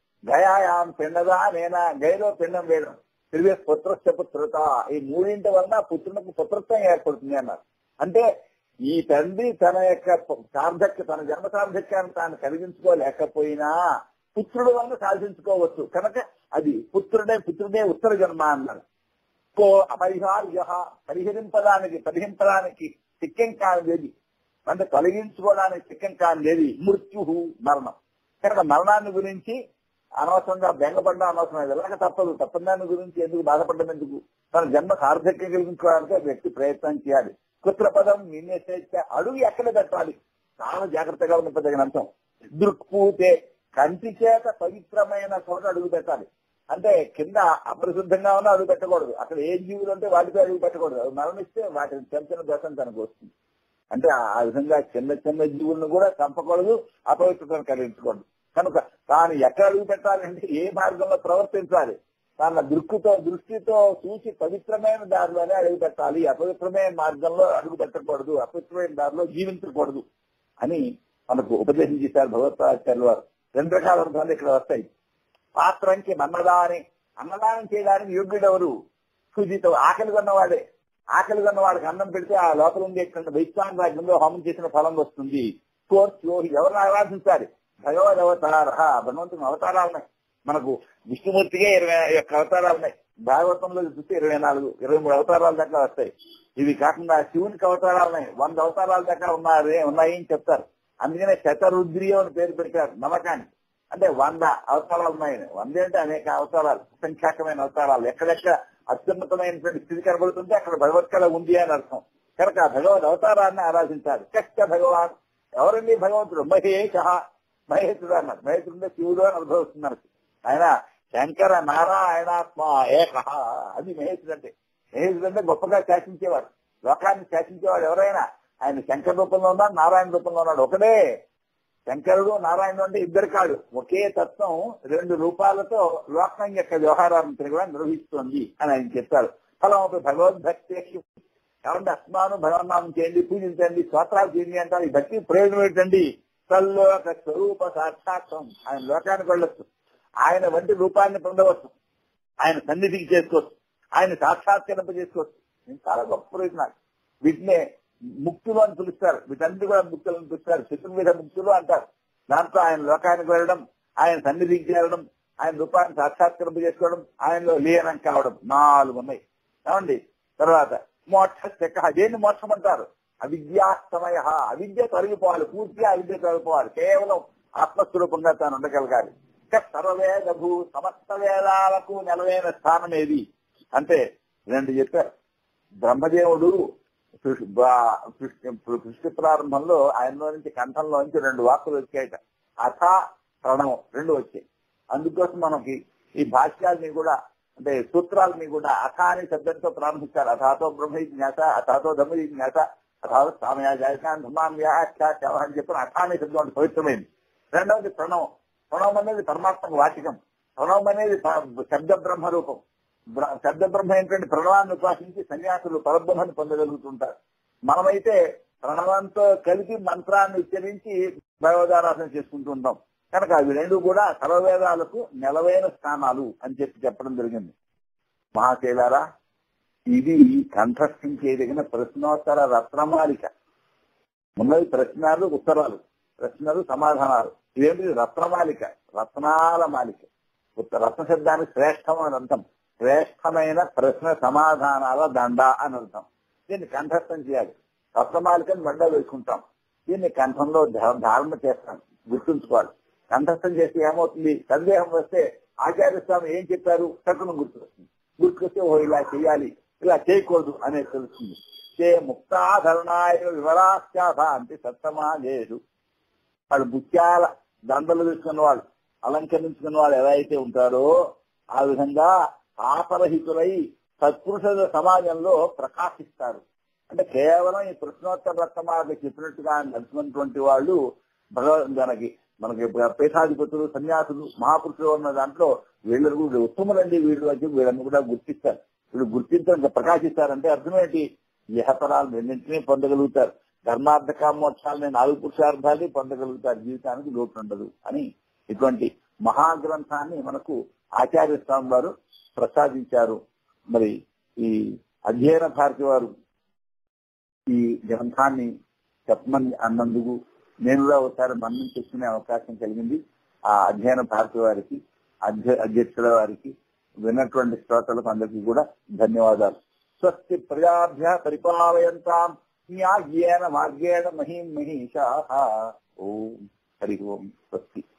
గయాయాం పిండదా నేనా గైలో పిండం వేయడం తిరిగే పుత్రస్య పుత్రత ఈ మూడింటి వలన పుత్రునికి పుత్రత్వం ఏర్పడుతుంది అన్నారు అంటే ఈ తండ్రి తన యొక్క సార్థక్య తన జన్మ సార్థక్యాన్ని తాను కలిగించుకోలేకపోయినా పుత్రుడు వలన సాధించుకోవచ్చు కనుక అది పుత్రుడే పుత్రుడే ఉత్తర జన్మ అన్నారు కో అపరిహార్య పరిహరింపడానికి పరిహింపడానికి సిక్కం కానిది అంటే తొలగించుకోవడానికి సిక్కం కానిది మృత్యు మరణం కనుక మరణాన్ని గురించి అనవసరంగా బెంగపడ్డా అనవసరం ఎలాగ తప్పదు తప్పని దాని గురించి ఎందుకు బాధపడడం ఎందుకు తన జన్మ సార్థక్యం కలిగించుకోవడానికి వ్యక్తి ప్రయత్నం చేయాలి కుత్రపదం నిన్నేసేస్తే అడుగు ఎక్కడ పెట్టాలి చాలా జాగ్రత్తగా ఉన్నదగిన అంశం దృక్పూతే కంటి చేత పవిత్రమైన చోట అడుగు పెట్టాలి అంటే కింద అపరిశుద్ధంగా ఉన్న అడుగు పెట్టకూడదు అక్కడ ఏ జీవులు ఉంటే వాటితో అడుగు పెట్టకూడదు అవి మరణిస్తే వాటిని చిన్న దోషం తనకు వస్తుంది అంటే ఆ విధంగా చిన్న చిన్న జీవులను కూడా చంపకూడదు అపవిత్రతను కలిగించకూడదు కనుక తాను ఎక్కడ అడుగు పెట్టాలంటే ఏ మార్గంలో ప్రవర్తించాలి తన దృక్కుతో దృష్టితో చూసి పవిత్రమైన దారిలోనే అడుగు పెట్టాలి అపవిత్రమైన మార్గంలో అడుగు పెట్టకూడదు అపవిత్రమైన దారిలో జీవించకూడదు అని మనకు ఉపదేశం చేశారు భగవత్పాచార్యుల వారు రెండు రకాల అర్థాలు ఇక్కడ వస్తాయి పాత్రంకి అన్నదాని అన్నదానం చేయడానికి యోగ్యుడెవరు సుజిత ఆకలి కొన్నవాడే ఆకలి కొన్నవాడికి అన్నం పెడితే ఆ లోపల ఉండేటువంటి వైశ్వాన్ రాజ్యంలో హోమం చేసిన ఫలం వస్తుంది కోర్చు ఎవరిని ఆరాధించాలి భగవద్ అవతార భగవంతుని అవతారాలు ఉన్నాయి మనకు విష్ణుమూర్తిగా ఇరవై యొక్క అవతారాలు ఉన్నాయి భాగవతంలో చూస్తే ఇరవై నాలుగు ఇరవై మూడు అవతారాల దాకా వస్తాయి ఇవి కాకుండా శివునికి అవతారాలు ఉన్నాయి వంద అవతారాల దాకా ఉన్నాయి ఉన్నాయి అని చెప్తారు అందుకనే శతరుద్రియం అని పేరు పెట్టారు నమ్మకాన్ని అంటే వంద అవతారాలు ఉన్నాయి వంద అంటే అనేక అవతారాలు సంఖ్యాకమైన అవతారాలు ఎక్కడెక్కడ అత్యున్నతమైనటువంటి స్థితి కనబడుతుంటే అక్కడ భగవత్కళ ఉంది అని అర్థం కనుక భగవద్ అవతారాన్ని ఆరాధించాలి కష్ట భగవాన్ ఎవరండి భగవంతుడు మహేష మహేశ్వరుడు అన్నారు మహేశ్వరుడు శివుడు అని అనుభవిస్తున్నారు ఆయన శంకర నారాయణాత్మ ఏక అది మహేశ్వరుడు అంటే మహేశ్వరుడు అంటే గొప్పగా శాసించేవాడు లోకాన్ని శాసించేవాడు ఎవరైనా ఆయన శంకర రూపంలో ఉన్నాడు నారాయణ రూపంలో ఉన్నాడు ఒకడే శంకరుడు నారాయణుడు అంటే ఇద్దరు కాడు ఒకే తత్వం రెండు రూపాలతో లోకం యొక్క వ్యవహారాన్ని కూడా నిర్వహిస్తోంది అని ఆయన చెప్తారు ఫలం భగవద్భక్తి ఏమంటే అస్మాను భగవన్నామం చేయండి పూజించండి స్తోత్రాలు చేయండి అంటారు ఈ భక్తి ప్రయోజనం ఏంటండి తల్లోక స్వరూప సాక్షాత్వం ఆయన లోకానికి వెళ్ళొచ్చు ఆయన వంటి రూపాన్ని పొందవచ్చు ఆయన సన్నిధికి చేసుకోవచ్చు ఆయన సాక్షాత్కరింప చేసుకోవచ్చు నేను చాలా గొప్ప ప్రయోజనాలు వీటినే ముక్తులు అని పిలుస్తారు వీటన్ని కూడా ముక్తులు అని పిలుస్తారు చతుర్విధ ముక్తులు అంటారు దాంట్లో ఆయన లోకానికి వెళ్ళడం ఆయన సన్నిధికి చేరడం ఆయన రూపాన్ని సాక్షాత్కరింప చేసుకోవడం ఆయనలో లీనం కావడం నాలుగు ఉన్నాయి ఏమండి తర్వాత మోక్ష శక దేన్ని మోక్షం అంటారు అవిద్యాస్తమయ అవిద్య తొలగిపోవాలి పూర్తిగా అవిద్య తొలగిపోవాలి కేవలం ఆత్మస్వరూపంగా తాను ఉండగలగాలి సర్వవేద భూ సమస్త వేదాలకు నెలవైన స్థానం ఏది అంటే రెండు చెప్పారు బ్రహ్మదేవుడు సృష్టి ప్రారంభంలో ఆయనలో నుంచి కంఠంలో నుంచి రెండు వాక్కులు వచ్చాయట అథ ప్రణవం రెండు వచ్చాయి అందుకోసం మనకి ఈ భాష్యాల్ని కూడా అంటే సూత్రాలని కూడా అథ అనే శబ్దంతో ప్రారంభిస్తారు అథాతో బ్రహ్మ జ్ఞాత అథాతో ధమ్మ జ్ఞాత అథాతో సామయా జాయకాన్ అని చెప్పిన అథ అనే శబ్దం అంటే పవిత్రమైంది రెండవది ప్రణవం ప్రణవం అనేది పరమాత్మకు వాచికం ప్రణవం అనేది శబ్ద బ్రహ్మ రూపం శబ్ద బ్రహ్మ ఏంటంటే ప్రణవాన్ని ఉపాసించి సన్యాసులు పరబ్రహ్మని పొందగలుగుతుంటారు మనమైతే ప్రణవంతో కలిపి మంత్రాన్ని ఉచ్చరించి భగవదారాధన చేసుకుంటూ ఉంటాం కనుక అవి రెండు కూడా సర్వవేదాలకు నెలవైన స్థానాలు అని చెప్పి చెప్పడం జరిగింది మహాశైలారా ఇది కంఠస్థించేదగిన ప్రశ్నోత్తర రత్నమాలిక ఉన్నది ప్రశ్నలు ఉత్తరాలు ప్రశ్నలు సమాధానాలు ఇదేంటి రత్నమాలిక రత్నాల మాలిక రత్న శబ్దానికి శ్రేష్టమైన అర్థం శ్రేష్టమైన ప్రశ్న సమాధానాల దండ అని అర్థం దీన్ని కంఠస్థం చేయాలి రత్నమాలికని బండ వేసుకుంటాం దీన్ని కంఠంలో ధారణ చేస్తాం గుర్తుంచుకోవాలి కంఠస్థం చేస్తే ఏమవుతుంది సందేహం వస్తే ఆచార్య స్వామి ఏం చెప్పారు టక్కును గుర్తుకొస్తుంది గుర్తుకొస్తే ఓ ఇలా చేయాలి ఇలా చేయకూడదు అనేది తెలుస్తుంది చే ముక్తాధరణాయ వివరాశ్చాస అంటే సత్తమాజేషు వాళ్ళు ముత్యాల దండలు వేసుకున్న వాళ్ళు అలంకరించుకున్న వాళ్ళు ఎలా అయితే ఉంటారో ఆ విధంగా ఆపరహితులై సత్పురుష సమాజంలో ప్రకాశిస్తారు అంటే కేవలం ఈ ప్రశ్నోత్తర రత్నమార్గ చెప్పినట్టుగా నడుచుకున్నటువంటి వాళ్ళు భగవద్ మనకి మనకి పీఠాధిపతులు సన్యాసులు మహాపురుషులు ఉన్న దాంట్లో వీళ్ళు కూడా ఉత్తములండి వీళ్ళు అని చెప్పి వీళ్ళని కూడా గుర్తిస్తారు వీళ్ళు గుర్తించడం ప్రకాశిస్తారంటే అర్థం ఏంటి ఇహపరాలు రెండింటినీ పొందగలుగుతారు ధర్మార్థ కామోక్షాలని నాలుగు పురుషార్థాన్ని పొందగలుగుతారు జీవితానికి లోటు ఉండదు అని ఇటువంటి మహాగ్రంథాన్ని మనకు ఆచార్య స్వామి వారు ప్రసాదించారు మరి ఈ అధ్యయన భారతి వారు ఈ గ్రంథాన్ని చెప్పమని అన్నందుకు నేను కూడా ఒకసారి మన్నం చేసుకునే అవకాశం కలిగింది ఆ అధ్యయన భారతి వారికి అధ్యక్షుల వారికి విన్నటువంటి శ్రోతలకు అందరికీ కూడా ధన్యవాదాలు స్వస్తి ప్రజాభ్య పరిపాలయంతాం న్యాయేన మార్గేణ మహిం మహిషా ఓం హరి ఓం స్వస్తి